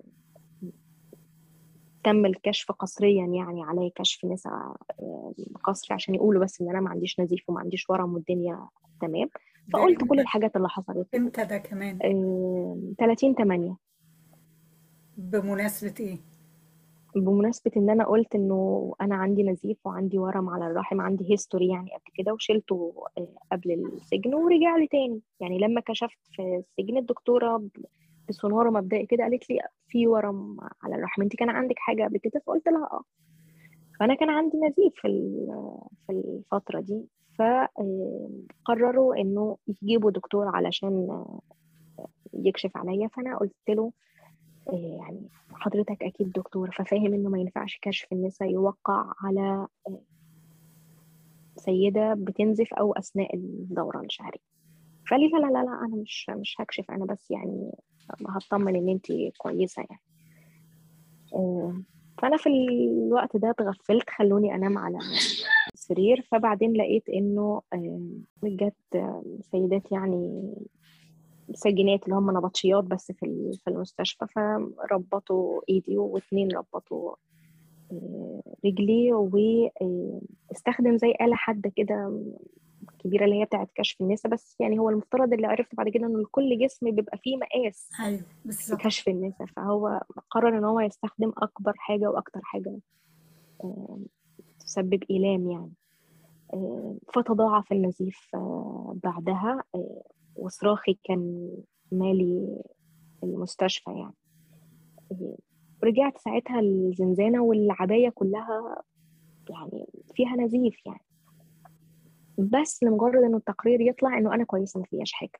تم الكشف قسريا يعني علي كشف نساء آه، قسري عشان يقولوا بس ان انا ما عنديش نزيف وما عنديش ورم والدنيا تمام ده فقلت كل إمتى؟ الحاجات اللي حصلت إمتى ده كمان آه، 30 8 بمناسبة إيه؟ بمناسبة إن أنا قلت إنه أنا عندي نزيف وعندي ورم على الرحم عندي هيستوري يعني قبل كده وشلته آه، قبل السجن ورجع لي تاني يعني لما كشفت في السجن الدكتورة ب- بسونار مبدئي كده قالت لي في ورم على الرحم أنت كان عندك حاجة قبل كده فقلت لها آه فأنا كان عندي نزيف في ال- في الفترة دي فقرروا إنه يجيبوا دكتور علشان آه، يكشف عليا فأنا قلت له إيه يعني حضرتك أكيد دكتور ففاهم إنه ما ينفعش كشف النساء يوقع على آه، سيدة بتنزف أو أثناء الدورة الشهرية فقال لي لا لا لا لا أنا مش مش هكشف أنا بس يعني هطمن إن أنت كويسة يعني آه، فأنا في الوقت ده اتغفلت خلوني أنام على السرير فبعدين لقيت إنه آه، جت آه، سيدات يعني سجينات اللي هم نبطشيات بس في ال- في المستشفى فربطوا ايدي واتنين ربطوا آه، رجلي واستخدم زي آلة حادة كده كبيرة اللي هي بتاعت كشف النساء بس يعني هو المفترض اللي عرفت بعد كده انه لكل جسم بيبقى فيه مقاس أيوه بالظبط لكشف النساء فهو قرر ان هو يستخدم اكبر حاجة واكتر حاجة آه، تسبب إيلام يعني آه، فتضاعف النزيف آه، بعدها آه، وصراخي كان مالي المستشفى يعني آه، رجعت ساعتها الزنزانة والعباية كلها يعني فيها نزيف يعني بس لمجرد انه التقرير يطلع انه انا كويسه ما فيهاش حاجه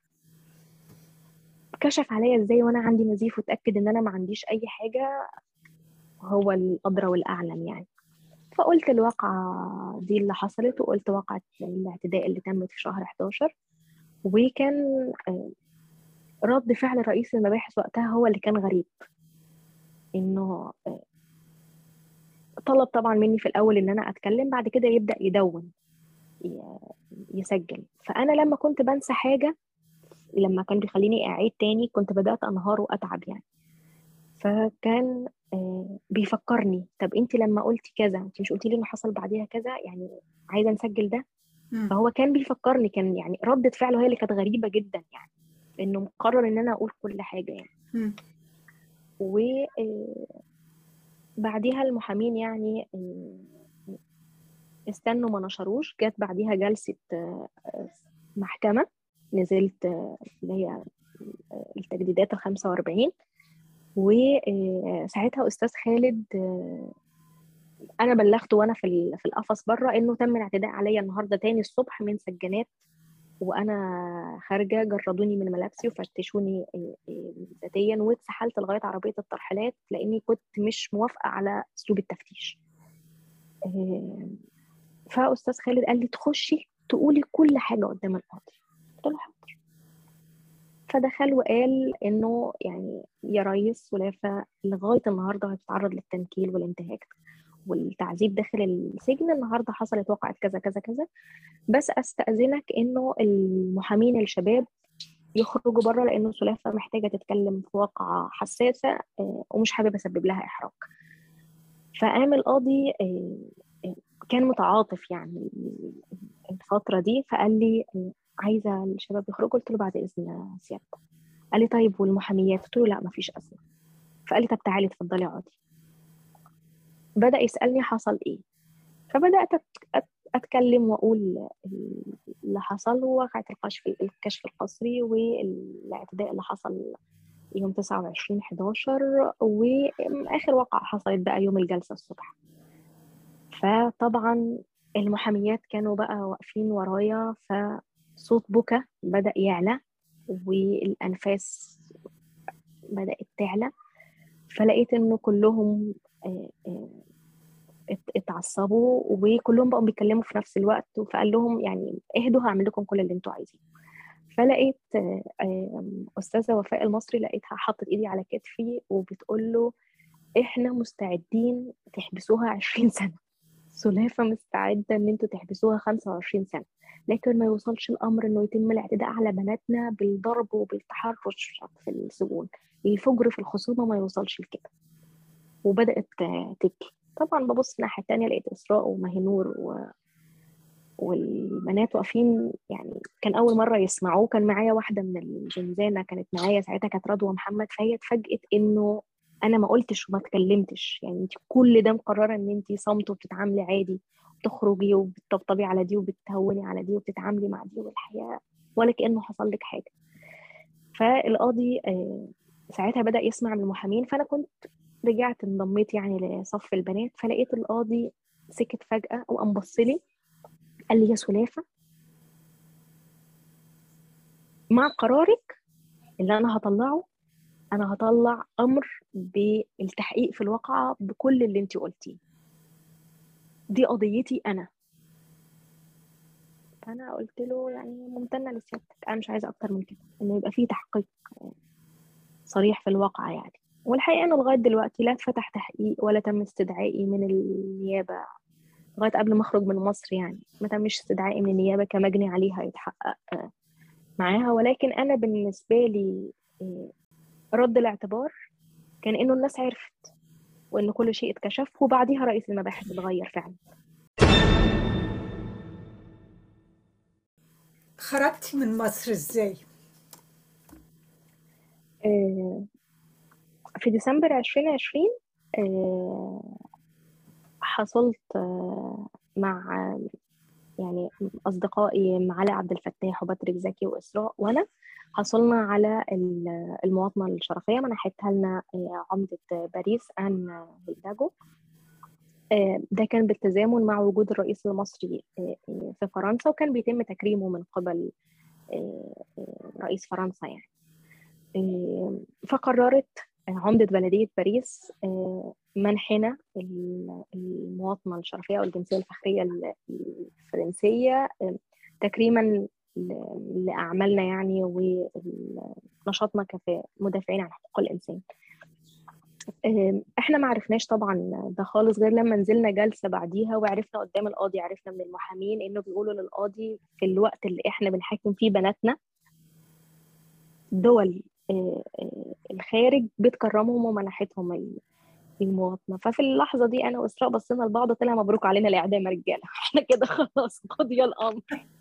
كشف عليا ازاي وانا عندي نزيف وتاكد ان انا ما عنديش اي حاجه هو الادرى والاعلم يعني فقلت الواقعة دي اللي حصلت وقلت واقعة الاعتداء اللي تمت في شهر 11 وكان آه، رد فعل رئيس المباحث وقتها هو اللي كان غريب انه آه، طلب طبعا مني في الاول ان انا اتكلم بعد كده يبدا يدون ي- يسجل فانا لما كنت بنسى حاجه لما كان بيخليني اعيد تاني كنت بدات انهار واتعب يعني فكان آه، بيفكرني طب انت لما قلتي كذا انت مش قلتي لي انه حصل بعديها كذا يعني عايزه نسجل ده مم. فهو كان بيفكرني كان يعني ردة فعله هي اللي كانت غريبة جدا يعني انه مقرر ان انا اقول كل حاجة يعني مم. و آه، بعديها المحامين يعني آه، استنوا ما نشروش جت بعديها جلسة آه، آه، محكمة نزلت آه، اللي هي آه، التجديدات ال 45 وساعتها أستاذ خالد آه، أنا بلغته وأنا في ال- في القفص بره إنه تم الاعتداء عليا النهاردة تاني الصبح من سجانات وانا خارجه جردوني من ملابسي وفتشوني إيه إيه ذاتيا واتسحلت لغايه عربيه الترحيلات لاني كنت مش موافقه على اسلوب التفتيش إيه، فاستاذ خالد قال لي تخشي تقولي كل حاجه قدام القاضي قلت له حاضر فدخل وقال انه يعني يا ريس سلافه لغايه النهارده هتتعرض للتنكيل والانتهاك والتعذيب داخل السجن النهارده حصلت وقعت كذا كذا كذا بس استاذنك انه المحامين الشباب يخرجوا بره لانه سلافه محتاجه تتكلم في واقعه حساسه آه، ومش حابب اسبب لها احراج فقام القاضي آه، آه، كان متعاطف يعني الفتره دي فقال لي آه، عايزه الشباب يخرجوا قلت له بعد اذن سيادتك قال لي طيب والمحاميات قلت له لا مفيش ازمه فقال لي طب تعالي اتفضلي اقعدي بدا يسالني حصل ايه فبدات أت- أت- اتكلم واقول اللي حصل وواقعة الكشف الكشف القسري والاعتداء اللي حصل يوم 29 11 واخر واقعة حصلت بقى يوم الجلسة الصبح فطبعا المحاميات كانوا بقى واقفين ورايا فصوت بكا بدأ يعلى والأنفاس بدأت تعلى فلقيت إنه كلهم آه، آه، ات- اتعصبوا وكلهم بقوا بيتكلموا في نفس الوقت فقال لهم يعني اهدوا هعمل لكم كل اللي انتوا عايزينه فلقيت آه، آه، استاذه وفاء المصري لقيتها حطت ايدي على كتفي وبتقول له احنا مستعدين تحبسوها 20 سنه سلافه مستعده ان انتوا تحبسوها 25 سنه لكن ما يوصلش الامر انه يتم الاعتداء على بناتنا بالضرب وبالتحرش في السجون الفجر في الخصومه ما يوصلش لكده وبدات آه، تبكي طبعا ببص الناحيه التانية لقيت اسراء ومهنور و... والبنات واقفين يعني كان اول مره يسمعوه كان معايا واحده من الزنزانه كانت معايا ساعتها كانت رضوى محمد فهي اتفاجئت انه انا ما قلتش وما اتكلمتش يعني انت كل ده مقرره ان انت صمت وبتتعاملي عادي بتخرجي وبتطبطبي على دي وبتهوني على دي وبتتعاملي مع دي والحياه ولا كانه حصل لك حاجه فالقاضي آه، ساعتها بدا يسمع من المحامين فانا كنت رجعت انضميت يعني لصف البنات فلقيت القاضي سكت فجاه وقام بص لي قال لي يا سلافه مع قرارك اللي انا هطلعه انا هطلع امر بالتحقيق في الواقعه بكل اللي انت قلتيه دي قضيتي انا فانا قلت له يعني ممتنه لسيادتك انا مش عايزه اكتر من كده انه يبقى فيه تحقيق صريح في الواقعه يعني والحقيقه انه لغايه دلوقتي لا اتفتح تحقيق ولا تم استدعائي من النيابه لغايه قبل ما اخرج من مصر يعني ما تمش استدعائي من النيابه كمجني عليها يتحقق آه، معاها ولكن انا بالنسبه لي آه، رد الاعتبار كان انه الناس عرفت وان كل شيء اتكشف وبعديها رئيس المباحث اتغير فعلا خرجتي من مصر ازاي؟ آه، في ديسمبر 2020 آه، حصلت آه، مع يعني أصدقائي علاء عبد الفتاح وباتريك زكي وإسراء وأنا حصلنا على ال- المواطنة الشرفية منحتها لنا آه، عمدة باريس آن هيداجو آه، ده كان بالتزامن مع وجود الرئيس المصري آه، آه، في فرنسا وكان بيتم تكريمه من قبل آه، آه، رئيس فرنسا يعني آه، فقررت عمدة بلدية باريس آه، منحنا ال- المواطنة الشرفية أو الجنسية الفخرية ال- الفرنسية آه، تكريما ل- لأعمالنا يعني ونشاطنا كمدافعين عن حقوق الإنسان آم، احنا ما عرفناش طبعا ده خالص غير لما نزلنا جلسة بعديها وعرفنا قدام القاضي عرفنا من المحامين انه بيقولوا للقاضي في الوقت اللي احنا بنحاكم فيه بناتنا دول آه، آه، الخارج بتكرمهم ومنحتهم ال- المواطنة ففي اللحظة دي أنا وإسراء بصينا لبعض طلع مبروك علينا الإعدام يا رجالة احنا كده خلاص قضي الأمر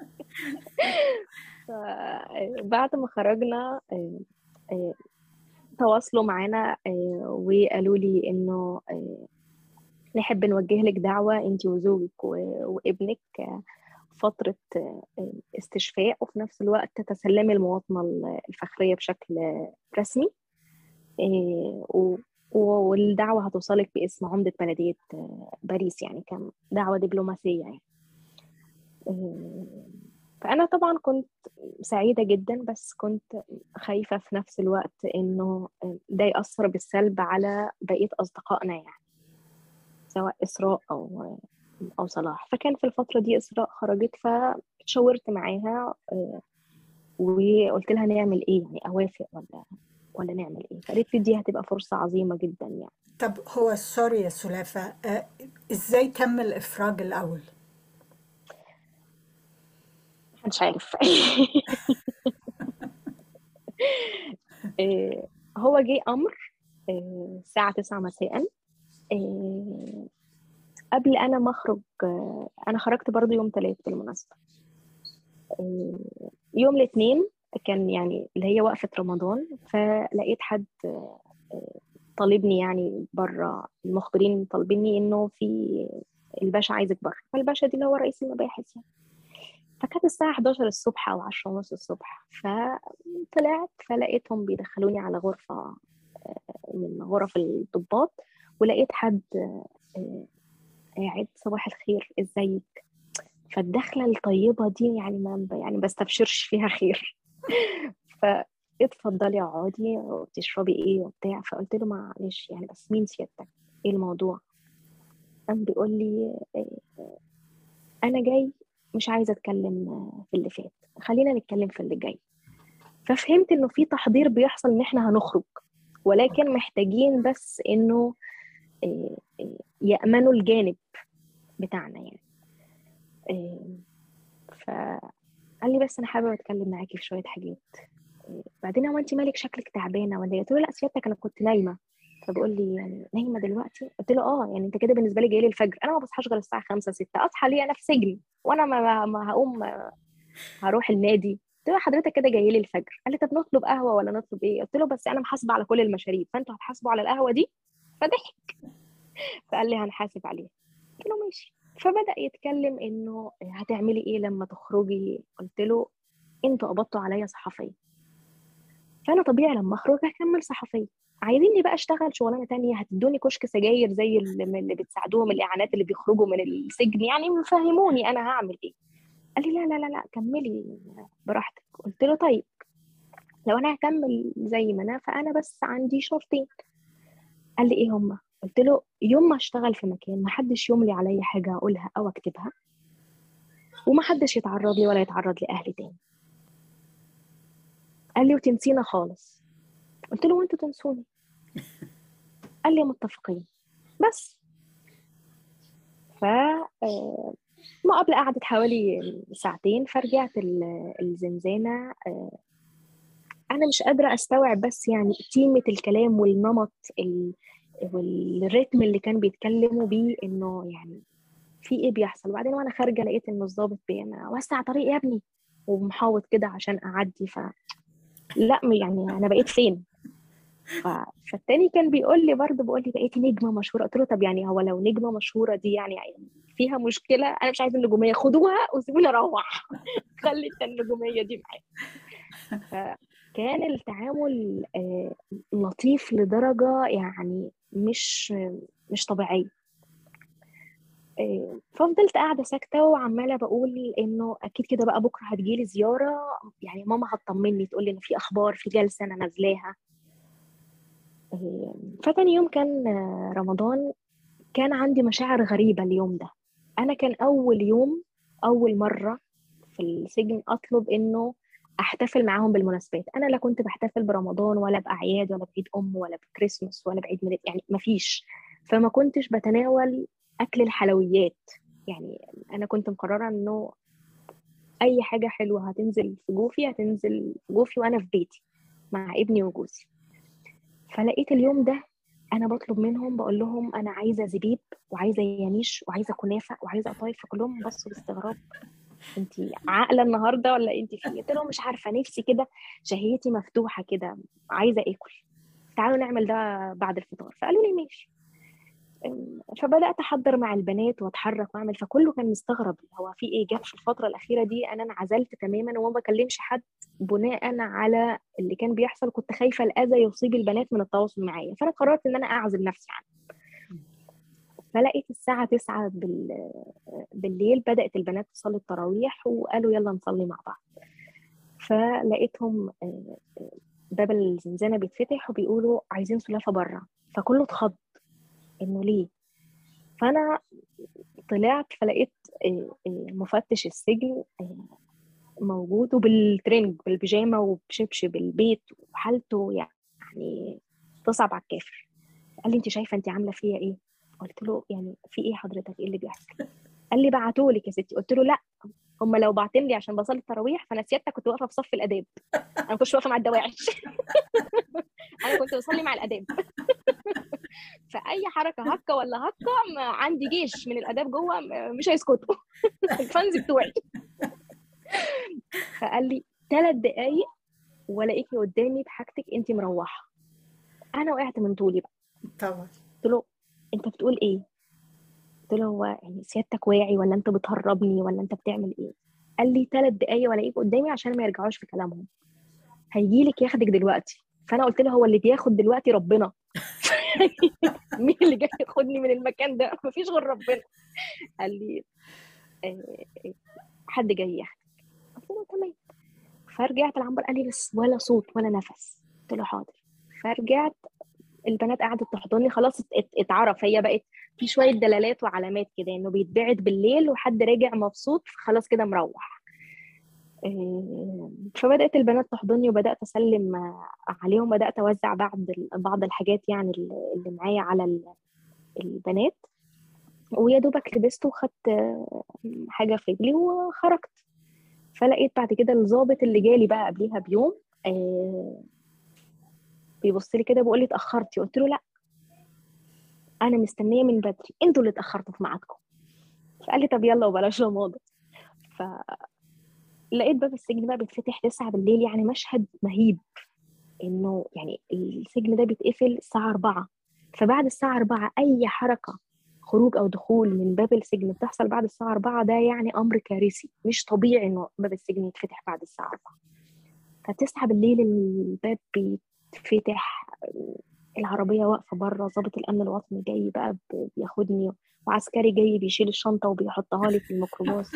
بعد ما خرجنا آه، آه، تواصلوا معانا آه، وقالوا لي إنه آه، نحب نوجه لك دعوة أنت وزوجك و- وابنك آه، فترة آه، استشفاء وفي نفس الوقت تتسلمي المواطنة الفخرية بشكل رسمي آه، و- والدعوة هتوصلك باسم عمدة بلدية آه، باريس يعني كان دعوة دبلوماسية يعني آه، فأنا طبعا كنت سعيدة جدا بس كنت خايفة في نفس الوقت إنه ده يأثر بالسلب على بقية أصدقائنا يعني سواء إسراء أو أو صلاح فكان في الفترة دي إسراء خرجت فشاورت معاها آه، وقلت لها نعمل إيه يعني أوافق ولا ولا نعمل إيه فقالت لي دي هتبقى فرصة عظيمة جدا يعني طب هو سوري يا سلافة آه، ازاي تم الإفراج الأول؟ محدش عارف آه، هو جه أمر آه، الساعة 9 مساء آه، قبل أنا ما أخرج آه، أنا خرجت برضو يوم تلات بالمناسبة آه، يوم الاثنين كان يعني اللي هي وقفة رمضان فلقيت حد آه، آه، طالبني يعني بره المخبرين طالبيني إنه في الباشا عايزك بره فالباشا دي اللي هو رئيس المباحث يعني فكانت الساعة 11 الصبح أو 10 ونص الصبح فطلعت فلقيتهم بيدخلوني على غرفة آه، من غرف الضباط ولقيت حد آه، قاعد صباح الخير ازيك فالدخلة الطيبة دي يعني ما يعني بستبشرش فيها خير فاتفضلي اقعدي وبتشربي ايه وبتاع فقلت له معلش يعني بس مين سيادتك ايه الموضوع قام بيقول لي آه، انا جاي مش عايزه اتكلم آه، في اللي فات خلينا نتكلم في اللي جاي ففهمت انه في تحضير بيحصل ان احنا هنخرج ولكن محتاجين بس انه آه، آه، يأمنوا الجانب بتاعنا يعني آه، فقال لي بس انا حابه اتكلم معاكي في شويه حاجات آه، بعدين هو انت مالك شكلك تعبانه ولا إيه؟ قلت له لا سيادتك انا كنت نايمه فبقول لي يعني نايمه دلوقتي قلت له اه يعني انت كده بالنسبه لي جاي لي الفجر انا ما بصحاش غير الساعه 5 6 اصحى ليه انا في سجن وانا ما, ما, ما هقوم آه، هروح النادي قلت له حضرتك كده جاي لي الفجر قال لي طب نطلب قهوه ولا نطلب ايه قلت له بس انا محاسبه على كل المشاريب فانتوا هتحاسبوا على القهوه دي فضحك فقال لي هنحاسب عليها قلت له ماشي فبدأ يتكلم انه هتعملي ايه لما تخرجي قلت له انتوا قبضتوا عليا صحفية فانا طبيعي لما اخرج هكمل صحفية عايزيني بقى اشتغل شغلانة تانية هتدوني كشك سجاير زي اللي اللي بتساعدوهم الاعانات اللي بيخرجوا من السجن يعني فهموني انا هعمل ايه قال لي لا لا لا لا كملي براحتك قلت له طيب لو انا هكمل زي ما انا فانا بس عندي شرطين قال لي ايه هما قلت له يوم ما اشتغل في مكان ما حدش يملي عليا حاجه اقولها او اكتبها وما حدش يتعرض لي ولا يتعرض لاهلي تاني قال لي وتنسينا خالص قلت له وانتوا تنسوني قال لي متفقين بس ف آه، المقابلة قعدت حوالي ساعتين فرجعت ال- الزنزانة آه، أنا مش قادرة أستوعب بس يعني قيمة الكلام والنمط ال- والريتم اللي كان بيتكلموا بيه إنه يعني في إيه بيحصل وبعدين وأنا خارجة لقيت إنه الضابط بينا وسع طريق يا ابني ومحاوط كده عشان أعدي ف لا يعني أنا بقيت فين ف... فالتاني كان بيقول لي برضه بيقول لي بقيتي نجمه مشهوره قلت له طب يعني هو لو نجمه مشهوره دي يعني, يعني فيها مشكله انا مش عايزه النجوميه خدوها وسيبوني اروح خلي انت النجوميه دي معايا فكان التعامل آه، لطيف لدرجه يعني مش مش طبيعيه إيه، ففضلت قاعدة ساكتة وعمالة بقول إنه أكيد كده بقى بكرة هتجيلي زيارة يعني ماما هتطمني تقول لي إن في أخبار في جلسة أنا نازلاها إيه، فتاني يوم كان آه، رمضان كان عندي مشاعر غريبة اليوم ده أنا كان أول يوم أول مرة في السجن أطلب إنه أحتفل معاهم بالمناسبات أنا لا كنت بحتفل برمضان ولا بأعياد ولا بعيد أم ولا بكريسماس ولا بعيد ميلاد يعني مفيش فما كنتش بتناول أكل الحلويات يعني أنا كنت مقررة إنه أي حاجة حلوة هتنزل في جوفي هتنزل في جوفي وأنا في بيتي مع ابني وجوزي فلقيت اليوم ده انا بطلب منهم بقول لهم انا عايزه زبيب وعايزه يانيش وعايزه كنافه وعايزه قطايف فكلهم بصوا باستغراب انت عاقله النهارده ولا انت في إيه؟ قلت لهم مش عارفه نفسي كده شهيتي مفتوحه كده عايزه اكل تعالوا نعمل ده بعد الفطار فقالوا لي ماشي أم، فبدات احضر مع البنات واتحرك واعمل فكله كان مستغرب هو في ايه جت في الفتره الاخيره دي انا انعزلت تماما وما بكلمش حد بناء على اللي كان بيحصل كنت خايفه الاذى يصيب البنات من التواصل معايا فانا قررت ان انا اعزل نفسي عنه فلقيت الساعة 9 بال... بالليل بدأت البنات تصلي التراويح وقالوا يلا نصلي مع بعض فلقيتهم آه، آه، باب الزنزانة بيتفتح وبيقولوا عايزين سلافة بره فكله اتخض انه ليه فانا طلعت فلقيت آه، آه، مفتش السجن آه، موجود وبالترنج بالبيجامه وبشبشب البيت وحالته يعني تصعب على الكافر قال لي انت شايفه انت عامله فيا ايه قلت له يعني في ايه حضرتك ايه اللي بيحصل قال لي بعتولك يا ستي قلت له لا هم لو بعتين لي عشان بصلي التراويح فانا سيادتك كنت واقفه في صف الاداب انا ما كنتش واقفه مع الدواعش انا كنت بصلي مع الاداب فاي حركه هكه ولا هكه ما عندي جيش من الاداب جوه م- مش هيسكتوا الفانز بتوعي فقال لي ثلاث دقايق والاقيكي قدامي بحاجتك انت مروحه انا وقعت من طولي بقى طبعا قلت له انت بتقول ايه قلت له هو يعني سيادتك واعي ولا انت بتهربني ولا انت بتعمل ايه قال لي ثلاث دقايق والاقيك قدامي عشان ما يرجعوش في كلامهم هيجيلك ياخدك دلوقتي فانا قلت له هو اللي بياخد دلوقتي ربنا مين اللي جاي ياخدني من المكان ده مفيش غير ربنا قال لي آه، آه، حد جاي ياخدك قلت له تمام فرجعت العنبر قال لي بس ولا صوت ولا نفس قلت له حاضر فرجعت البنات قعدت تحضني خلاص ات- ات- اتعرف هي بقت في شويه دلالات وعلامات كده انه بيتبعت بالليل وحد راجع مبسوط خلاص كده مروح إيه، فبدات البنات تحضني وبدات اسلم آه، عليهم بدات اوزع بعض ال- بعض الحاجات يعني اللي اللي معايا على ال- البنات ويا دوبك لبست وخدت آه، حاجه في رجلي وخرجت فلقيت بعد كده الضابط اللي جالي بقى قبليها بيوم آه، بيبص لي كده بيقول لي اتاخرتي قلت له لا انا مستنيه من بدري انتوا اللي اتاخرتوا في ميعادكم فقال لي طب يلا وبلاش رمادة فلقيت باب السجن بقى بيتفتح 9 بالليل يعني مشهد مهيب انه يعني السجن ده بيتقفل الساعه 4 فبعد الساعه 4 اي حركه خروج او دخول من باب السجن بتحصل بعد الساعه 4 ده يعني امر كارثي مش طبيعي انه باب السجن يتفتح بعد الساعه 4 فتسعة بالليل الباب بيتفتح العربية واقفة بره ضابط الأمن الوطني جاي بقى ب- بياخدني وعسكري جاي بيشيل الشنطة وبيحطها لي في الميكروباص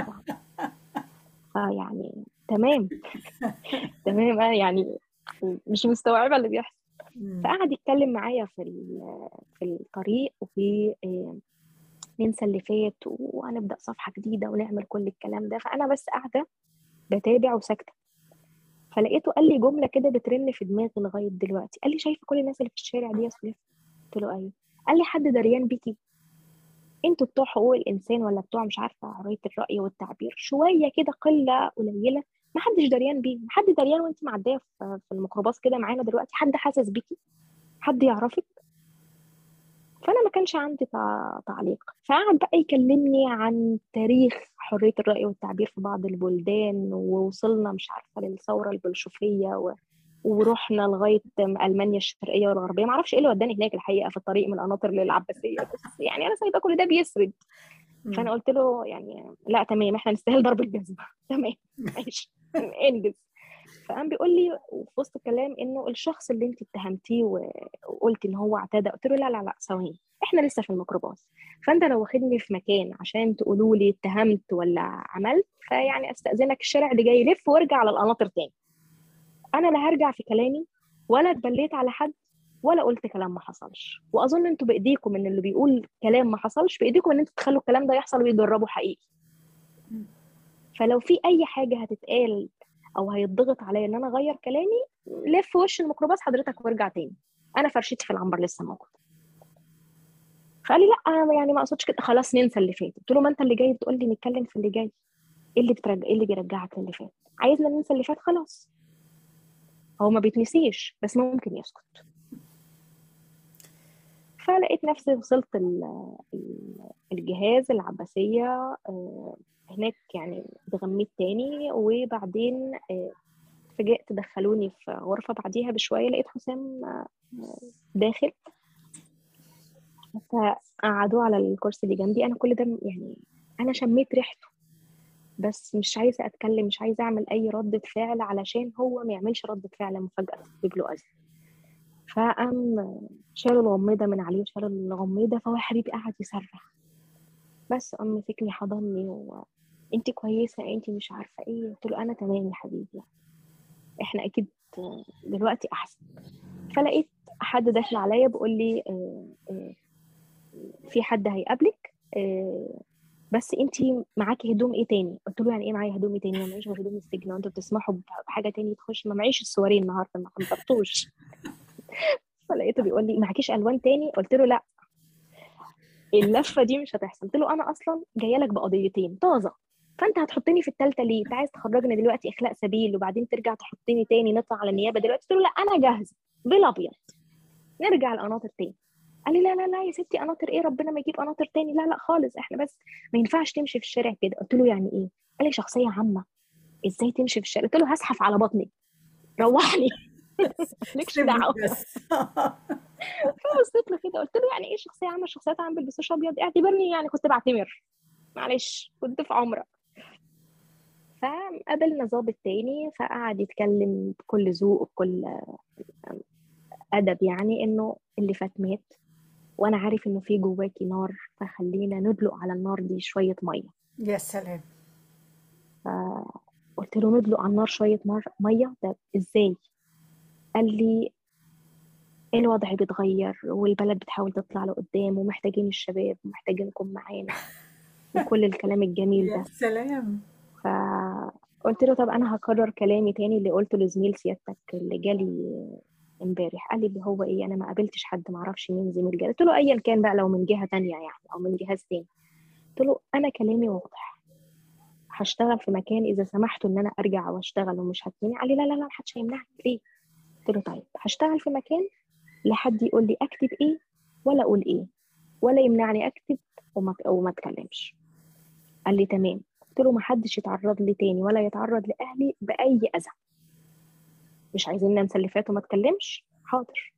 فيعني تمام تمام أنا يعني مش مستوعبة اللي بيحصل مم. فقعد يتكلم معايا في ال- في الطريق وفي آه، ننسى اللي فات وهنبدأ صفحة جديدة ونعمل كل الكلام ده فأنا بس قاعدة بتابع وساكتة فلقيته قال لي جملة كده بترن في دماغي لغاية دلوقتي قال لي شايفة كل الناس اللي في الشارع دي يا سليف قلت له أيوه قال لي حد دريان بيكي انتوا بتوع حقوق الإنسان ولا بتوع مش عارفة حرية الرأي والتعبير شوية كده قلة قليلة ما حدش دريان بيه حد دريان وانت معدية في في الميكروباص كده معانا دلوقتي حد حاسس بيكي حد يعرفك فانا ما كانش عندي تع- تعليق فقعد بقى يكلمني عن تاريخ حرية الرأي والتعبير في بعض البلدان ووصلنا مش عارفة للثورة البلشفية و... ورحنا لغاية ألمانيا الشرقية والغربية ما اعرفش ايه اللي وداني هناك الحقيقة في الطريق من القناطر للعباسية بس يعني أنا سايبة كل ده بيسرد فأنا مم. قلت له يعني لا تمام احنا نستاهل ضرب الجزمة تمام ماشي انجز فقام بيقول لي في وسط الكلام انه الشخص اللي انت اتهمتيه و- وقلتي ان هو اعتدى قلت له لا لا لا ثواني احنا لسه في الميكروباص فانت لو واخدني في مكان عشان تقولوا لي اتهمت ولا عملت فيعني استاذنك الشارع اللي جاي يلف وارجع على القناطر تاني انا لا هرجع في كلامي ولا اتبليت على حد ولا قلت كلام ما حصلش واظن انتوا بايديكم ان اللي بيقول كلام ما حصلش بايديكم ان انتوا تخلوا الكلام ده يحصل ويجربوا حقيقي فلو في اي حاجه هتتقال او هيتضغط عليا ان انا اغير كلامي لف وش الميكروباص حضرتك وارجع تاني انا فرشتي في العنبر لسه موجود فقال لي لا انا يعني ما اقصدش كده خلاص ننسى اللي فات قلت له ما انت اللي جاي بتقول لي نتكلم في اللي جاي ايه اللي بترجع ايه اللي بيرجعك للي فات عايزنا ننسى اللي فات خلاص هو ما بيتنسيش بس ممكن يسكت فلقيت نفسي وصلت ال- ال- الجهاز العباسية آه، هناك يعني اتغميت تاني وبعدين آه، فجأت دخلوني في غرفة بعديها بشوية لقيت حسام آه، داخل فقعدوه على الكرسي اللي جنبي أنا كل ده يعني أنا شميت ريحته بس مش عايزة أتكلم مش عايزة أعمل أي ردة فعل علشان هو ما يعملش ردة فعل مفاجأة تسبب له أذى فقام شالوا الغميضة من عليه وشالوا الغميضة فهو يا حبيبي قعد يصرخ بس قام مسكني حضني و انت كويسة انت مش عارفة ايه قلت له انا تمام يا حبيبي احنا اكيد دلوقتي احسن فلقيت حد داخل عليا بيقول لي آه، آه، في حد هيقابلك آه، بس انت معاكي هدوم ايه تاني قلت له يعني ايه معايا هدوم ايه تاني ما معيش غير هدوم السجن وانتوا بتسمحوا بحاجه تاني تخش ما معيش السوارين النهارده ما حضرتوش فلقيته بيقول لي معكيش الوان تاني قلت له لا اللفه دي مش هتحصل قلت له انا اصلا جايه لك بقضيتين طازه فانت هتحطني في الثالثه ليه انت عايز تخرجني دلوقتي اخلاء سبيل وبعدين ترجع تحطني تاني نطلع على النيابه دلوقتي قلت له لا انا جاهزه بالابيض نرجع القناطر تاني قال لي لا لا لا يا ستي قناطر ايه ربنا ما يجيب قناطر تاني لا لا خالص احنا بس ما ينفعش تمشي في الشارع كده قلت له يعني ايه قال لي شخصيه عامه ازاي تمشي في الشارع قلت له هزحف على بطني روحني مالكش سيبني دعوه بس فبصيت له كده قلت له يعني ايه شخصيه عامه الشخصيات عم بيلبسوش ابيض اعتبرني يعني كنت بعتمر معلش كنت في عمره فقابلنا ظابط تاني فقعد يتكلم بكل ذوق وبكل ادب يعني انه اللي فات مات وانا عارف انه في جواكي نار فخلينا ندلق على النار دي شويه ميه يا سلام قلت له ندلق على النار شويه مر... ميه ده ازاي قال لي الوضع بيتغير والبلد بتحاول تطلع لقدام ومحتاجين الشباب ومحتاجينكم معانا وكل الكلام الجميل يا ده سلام فقلت له طب انا هكرر كلامي تاني اللي قلته لزميل سيادتك اللي جالي امبارح قال لي هو ايه انا ما قابلتش حد ما اعرفش مين زميل جالي قلت له ايا كان بقى لو من جهه تانية يعني او من جهاز تاني قلت له انا كلامي واضح هشتغل في مكان اذا سمحتوا ان انا ارجع واشتغل ومش هتمنع قال لي لا لا لا محدش هيمنعني ليه قلت له طيب هشتغل في مكان لا حد يقول لي اكتب ايه ولا اقول ايه ولا يمنعني اكتب وما وما اتكلمش قال لي تمام قلت له ما حدش يتعرض لي تاني ولا يتعرض لاهلي باي اذى مش عايزين ننسى اللي فات وما اتكلمش حاضر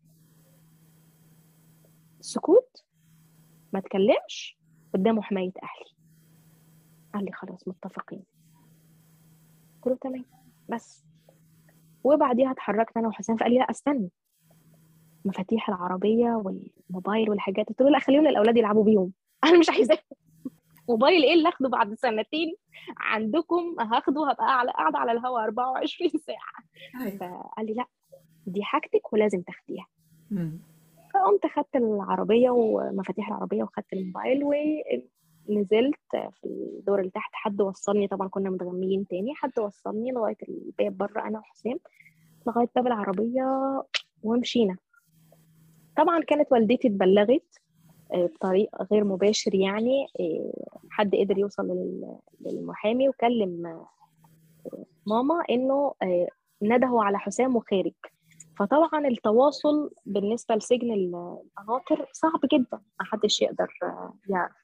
السكوت ما اتكلمش قدامه حماية أهلي قال لي خلاص متفقين قلت له تمام بس وبعديها اتحركت أنا وحسام فقال لي لا استنى مفاتيح العربية والموبايل والحاجات قلت له لا خليهم للأولاد يلعبوا بيهم أنا مش عايزاه موبايل ايه اللي اخده بعد سنتين عندكم هاخده هبقى على قاعده على الهواء 24 ساعه أيوة. فقال لي لا دي حاجتك ولازم تاخديها مم. فقمت خدت العربية ومفاتيح العربية وخدت الموبايل ونزلت في الدور اللي تحت حد وصلني طبعا كنا متغميين تاني حد وصلني لغاية الباب بره أنا وحسام لغاية باب العربية ومشينا طبعا كانت والدتي اتبلغت آه، بطريق غير مباشر يعني آه، حد قدر يوصل لل- للمحامي وكلم آه، ماما انه آه، ندهوا على حسام وخارج فطبعا التواصل بالنسبة لسجن القناطر صعب جدا محدش يقدر آه، يعرف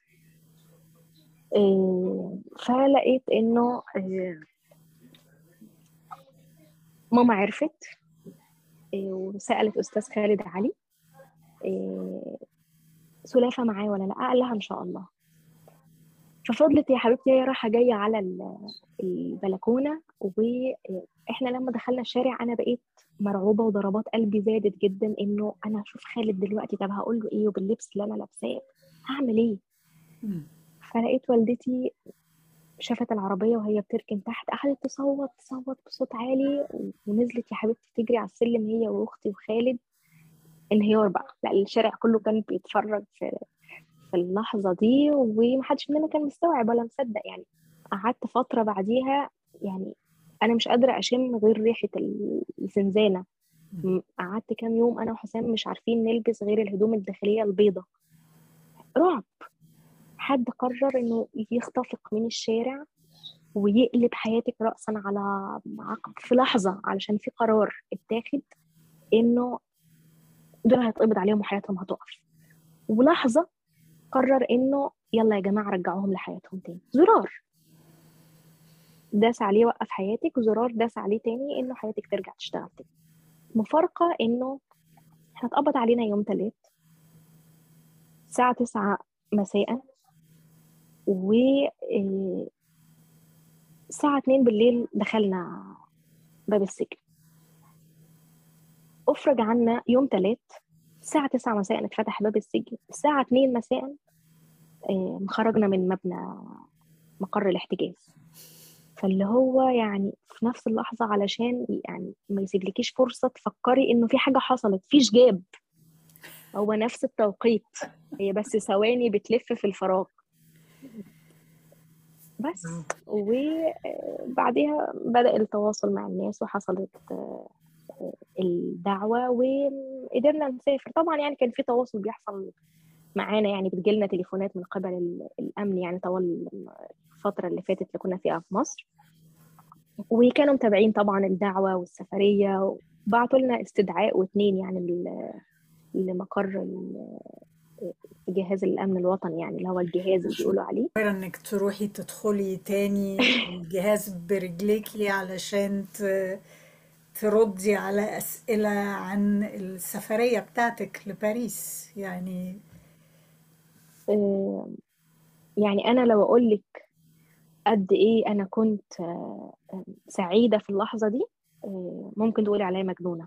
آه، فلقيت انه آه، ماما عرفت آه، وسألت أستاذ خالد علي آه، سلافة معاه ولا لا قال لها إن شاء الله ففضلت يا حبيبتي هي رايحه جايه على ال- البلكونه واحنا لما دخلنا الشارع انا بقيت مرعوبه وضربات قلبي زادت جدا انه انا هشوف خالد دلوقتي طب هقول له ايه وباللبس اللي انا لابساه هعمل ايه مم. فلقيت والدتي شافت العربية وهي بتركن تحت قعدت تصوت تصوت بصوت عالي ونزلت يا حبيبتي تجري على السلم هي وأختي وخالد انهيار بقى لا الشارع كله كان بيتفرج في في اللحظة دي ومحدش مننا كان مستوعب ولا مصدق يعني قعدت فترة بعديها يعني أنا مش قادرة أشم غير ريحة ال- الزنزانة م- قعدت كام يوم أنا وحسام مش عارفين نلبس غير الهدوم الداخلية البيضة رعب حد قرر إنه يختفق من الشارع ويقلب حياتك رأسا على عقب في لحظة علشان في قرار اتاخد إنه دول هيتقبض عليهم وحياتهم هتقف ولحظة قرر إنه يلا يا جماعة رجعوهم لحياتهم تاني زرار داس عليه وقف حياتك وزرار داس عليه تاني إنه حياتك ترجع تشتغل تاني مفارقة إنه احنا اتقبض علينا يوم تلات الساعة تسعة مساء و إيه، الساعة اتنين بالليل دخلنا باب السجن أفرج عنا يوم تلات الساعة تسعة مساء اتفتح باب السجن الساعة اتنين مساء آه، خرجنا من مبنى مقر الاحتجاز فاللي هو يعني في نفس اللحظة علشان يعني ما يسيبلكيش فرصة تفكري إنه في حاجة حصلت فيش جاب هو نفس التوقيت هي بس ثواني بتلف في الفراغ بس وبعديها بدأ التواصل مع الناس وحصلت آه، آه، الدعوة وقدرنا نسافر طبعا يعني كان في تواصل بيحصل معانا يعني بتجيلنا تليفونات من قبل ال- الأمن يعني طوال الفترة اللي فاتت اللي كنا فيها في مصر وكانوا متابعين طبعا الدعوة والسفرية وبعتوا لنا استدعاء واتنين يعني ل- لمقر ال- جهاز الأمن الوطني يعني اللي هو الجهاز اللي بيقولوا عليه غير انك تروحي تدخلي تاني الجهاز برجليكي علشان ت- تردي على أسئلة عن السفرية بتاعتك لباريس يعني آه، يعني أنا لو أقول لك قد إيه أنا كنت آه، آه، سعيدة في اللحظة دي آه، ممكن تقولي عليا مجنونة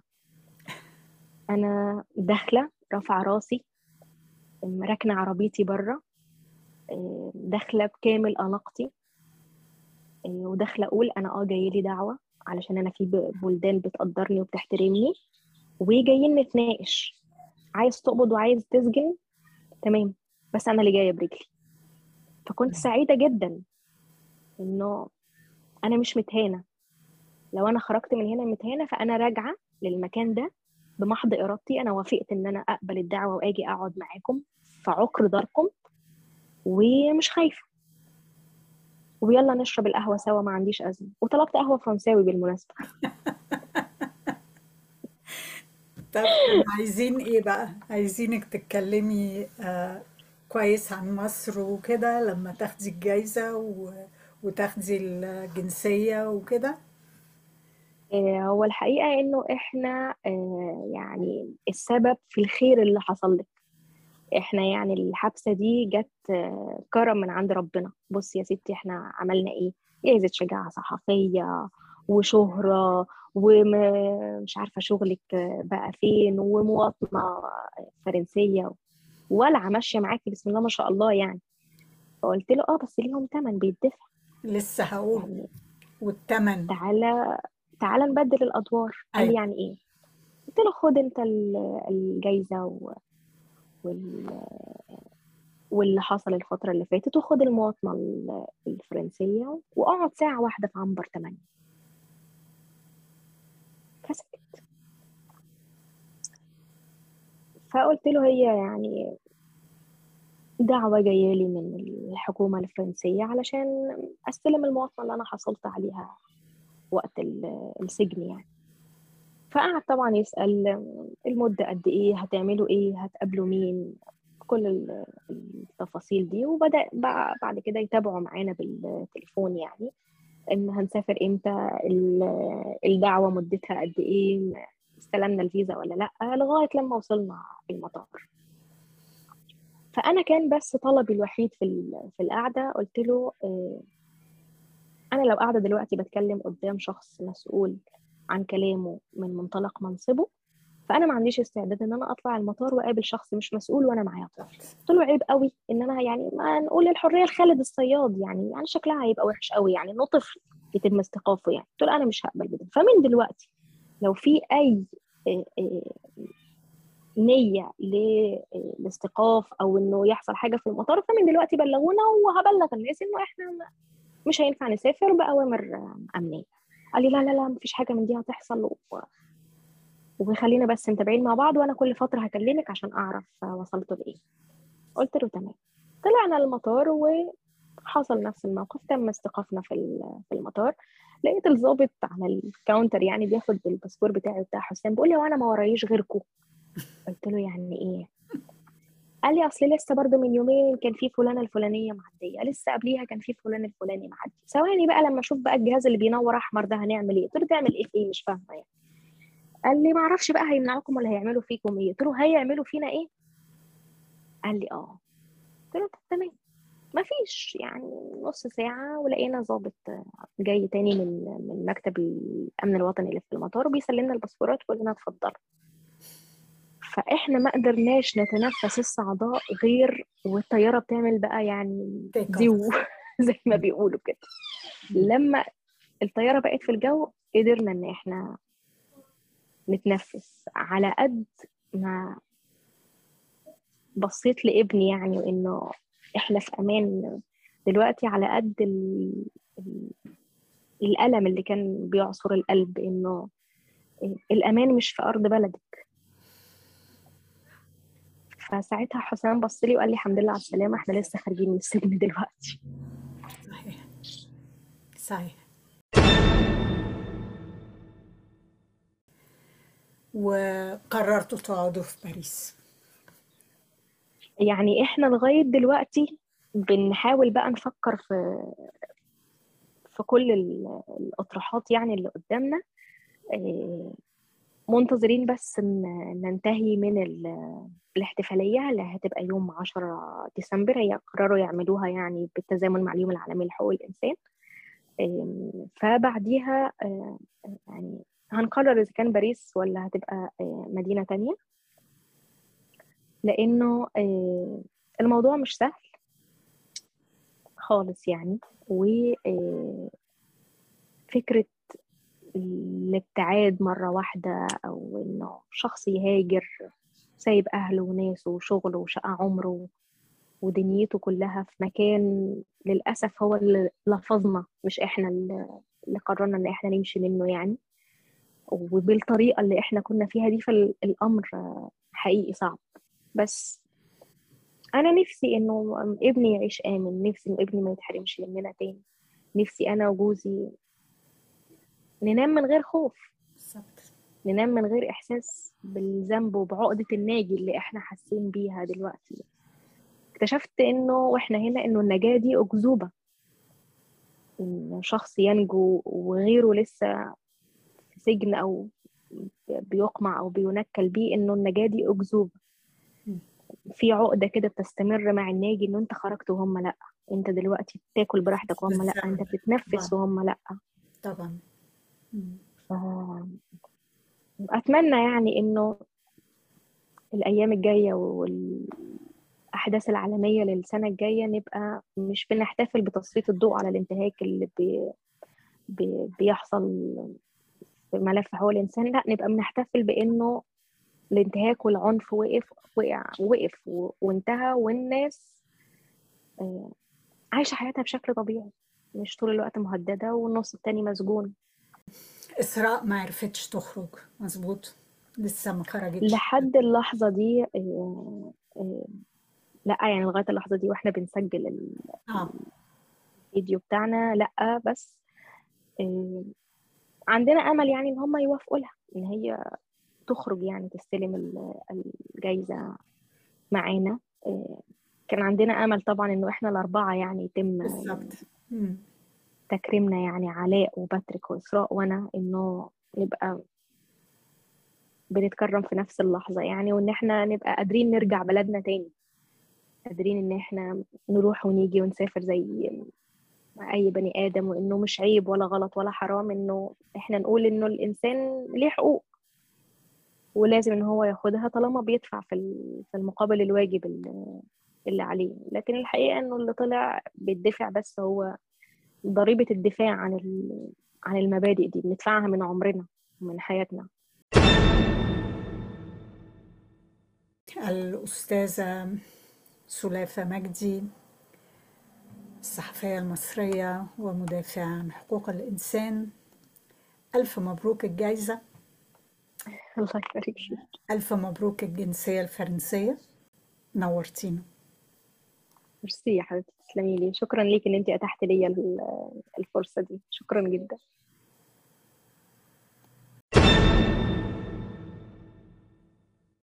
أنا داخلة رافعة راسي راكنة عربيتي بره آه، داخلة بكامل أناقتي آه، وداخلة أقول أنا أه جايلي دعوة علشان أنا في ب- بلدان بتقدرني وبتحترمني وجايين نتناقش عايز تقبض وعايز تسجن تمام بس أنا اللي جاية برجلي فكنت سعيدة جدا إنه أنا مش متهانة لو أنا خرجت من هنا متهانة فأنا راجعة للمكان ده بمحض إرادتي أنا وافقت إن أنا أقبل الدعوة وأجي أقعد معاكم في عقر داركم ومش خايفة ويلا نشرب القهوة سوا ما عنديش أزمة وطلبت قهوة فرنساوي بالمناسبة طب كانوا عايزين ايه بقى عايزينك تتكلمي آه كويس عن مصر وكده لما تاخدي الجايزة و... وتاخدي الجنسية وكده آه، هو الحقيقة إنه إحنا آه، يعني السبب في الخير اللي حصل لك إحنا يعني الحبسة دي جت آه، كرم من عند ربنا بص يا ستي إحنا عملنا إيه جايزة شجاعة صحفية وشهرة ومش عارفة شغلك آه، بقى فين ومواطنة فرنسية ولعة ماشية معاكي بسم الله ما شاء الله يعني فقلت له اه بس ليهم تمن بيدفع لسه هقول يعني والتمن تعالى تعالى نبدل الادوار قال لي أيوة. يعني ايه قلت له خد انت ال- الجايزه و... وال... واللي حصل الفتره اللي فاتت وخد المواطنه ال- الفرنسيه واقعد ساعه واحده في عنبر 8 فسكت فقلت له هي يعني دعوة جاية لي من الحكومة الفرنسية علشان أستلم المواطنة اللي أنا حصلت عليها وقت ال- السجن يعني فقعد طبعا يسأل المدة قد إيه هتعملوا إيه هتقابلوا مين كل ال- التفاصيل دي وبدأ بقى بعد كده يتابعوا معانا بالتليفون يعني إن هنسافر إمتى ال- الدعوة مدتها قد إيه استلمنا الفيزا ولا لأ لغاية لما وصلنا المطار فانا كان بس طلبي الوحيد في ال- في القعده قلت له آه، انا لو قاعده دلوقتي بتكلم قدام شخص مسؤول عن كلامه من منطلق منصبه فانا ما عنديش استعداد ان انا اطلع المطار واقابل شخص مش مسؤول وانا معاه قلت له عيب قوي ان انا يعني ما نقول الحريه لخالد الصياد يعني يعني شكلها هيبقى وحش قوي يعني انه طفل يتم استيقافه يعني قلت له انا مش هقبل بده فمن دلوقتي لو في اي آه، آه، نية للاستيقاف أو إنه يحصل حاجة في المطار فمن دلوقتي بلغونا وهبلغ الناس إنه إحنا ما- مش هينفع نسافر بأوامر أمنية قال لي لا لا لا مفيش حاجة من دي هتحصل و... وخلينا بس متابعين مع بعض وأنا كل فترة هكلمك عشان أعرف وصلت لإيه قلت له تمام طلعنا المطار وحصل نفس الموقف تم استيقافنا في ال- في المطار لقيت الضابط على الكاونتر يعني بياخد الباسبور بتاعي بتاع حسام بيقول لي وانا ما ورايش غيركم قلت له يعني ايه قال لي اصل لسه برضه من يومين كان في فلانه الفلانيه معديه لسه قبليها كان في فلان الفلاني معدي ثواني بقى لما اشوف بقى الجهاز اللي بينور احمر ده هنعمل ايه قلت له تعمل ايه في ايه مش فاهمه يعني قال لي ما اعرفش بقى هيمنعوكم ولا هيعملوا فيكم ايه قلت له هيعملوا فينا ايه قال لي اه قلت له طب تمام ما فيش يعني نص ساعة ولقينا ضابط جاي تاني من من مكتب الأمن الوطني اللي في المطار وبيسلمنا الباسبورات ويقول لنا اتفضلوا فاحنا ما قدرناش نتنفس الصعداء غير والطياره بتعمل بقى يعني Take off. زيو زي ما بيقولوا كده لما الطياره بقت في الجو قدرنا ان احنا نتنفس على قد ما بصيت لابني يعني وانه احنا في امان دلوقتي على قد ال... ال... الالم اللي كان بيعصر القلب انه الامان مش في ارض بلدك فساعتها حسام بص لي وقال لي الحمد لله على السلامه احنا لسه خارجين من السجن دلوقتي صحيح صحيح وقررتوا تقعدوا في باريس يعني احنا لغايه دلوقتي بنحاول بقى نفكر في في كل ال- الاطروحات يعني اللي قدامنا آه، منتظرين بس ان ننتهي من ال- الاحتفاليه اللي هتبقى يوم 10 ديسمبر هي قرروا يعملوها يعني بالتزامن مع اليوم العالمي لحقوق الانسان آم، فبعديها آه، يعني هنقرر اذا كان باريس ولا هتبقى آه، مدينه تانية لانه آه، الموضوع مش سهل خالص يعني وفكرة الابتعاد مرة واحدة أو إنه شخص يهاجر سايب أهله وناسه وشغله وشقة عمره ودنيته كلها في مكان للأسف هو اللي لفظنا مش إحنا اللي اللي قررنا إن إحنا نمشي منه يعني وبالطريقة اللي إحنا كنا فيها دي فالأمر حقيقي صعب بس أنا نفسي إنه ابني يعيش آمن نفسي إنه ابني ما يتحرمش مننا تاني نفسي أنا وجوزي ننام من غير خوف بالظبط ننام من غير إحساس بالذنب وبعقدة الناجي اللي إحنا حاسين بيها دلوقتي اكتشفت إنه وإحنا هنا إنه النجاة دي أكذوبة إن شخص ينجو وغيره لسه في سجن أو بيقمع أو بينكل بيه إنه النجاة دي أكذوبة في عقدة كده بتستمر مع الناجي إنه أنت خرجت وهم لأ أنت دلوقتي بتاكل براحتك وهم لأ أنت بتتنفس وهم لأ طبعا مم. ف- أتمنى يعني إنه الأيام الجاية والأحداث العالمية للسنة الجاية نبقى مش بنحتفل بتسليط الضوء على الانتهاك اللي بي بي بيحصل في ملف حقوق الإنسان لا نبقى بنحتفل بإنه الانتهاك والعنف وقف وقع وقف و- وانتهى والناس آه، عايشة حياتها بشكل طبيعي مش طول الوقت مهددة والنص التاني مسجون إسراء ما عرفتش تخرج مظبوط لسه ما خرجتش لحد اللحظة دي آه، آه، لا يعني لغاية اللحظة دي واحنا بنسجل ال- اه الفيديو بتاعنا لا بس آه، عندنا أمل يعني إن هم يوافقوا لها إن هي تخرج يعني تستلم ال- الجايزة معانا آه، كان عندنا أمل طبعا إنه إحنا الأربعة يعني يتم بالظبط مم. تكريمنا يعني علاء وباتريك وإسراء وأنا إنه نبقى بنتكرم في نفس اللحظة يعني وإن إحنا نبقى قادرين نرجع بلدنا تاني قادرين ان احنا نروح ونيجي ونسافر زي مع اي بني ادم وانه مش عيب ولا غلط ولا حرام انه احنا نقول انه الانسان ليه حقوق ولازم ان هو ياخدها طالما بيدفع في في المقابل الواجب اللي عليه لكن الحقيقه انه اللي طلع بيدفع بس هو ضريبه الدفاع عن عن المبادئ دي بندفعها من عمرنا ومن حياتنا الأستاذة سلافة مجدي الصحفية المصرية ومدافعة عن حقوق الإنسان ألف مبروك الجائزة الله يبارك فيك ألف مبروك الجنسية الفرنسية نورتينا ميرسي يا حبيبتي تسلمي لي شكرا ليك ان انت اتحت لي الفرصه دي شكرا جدا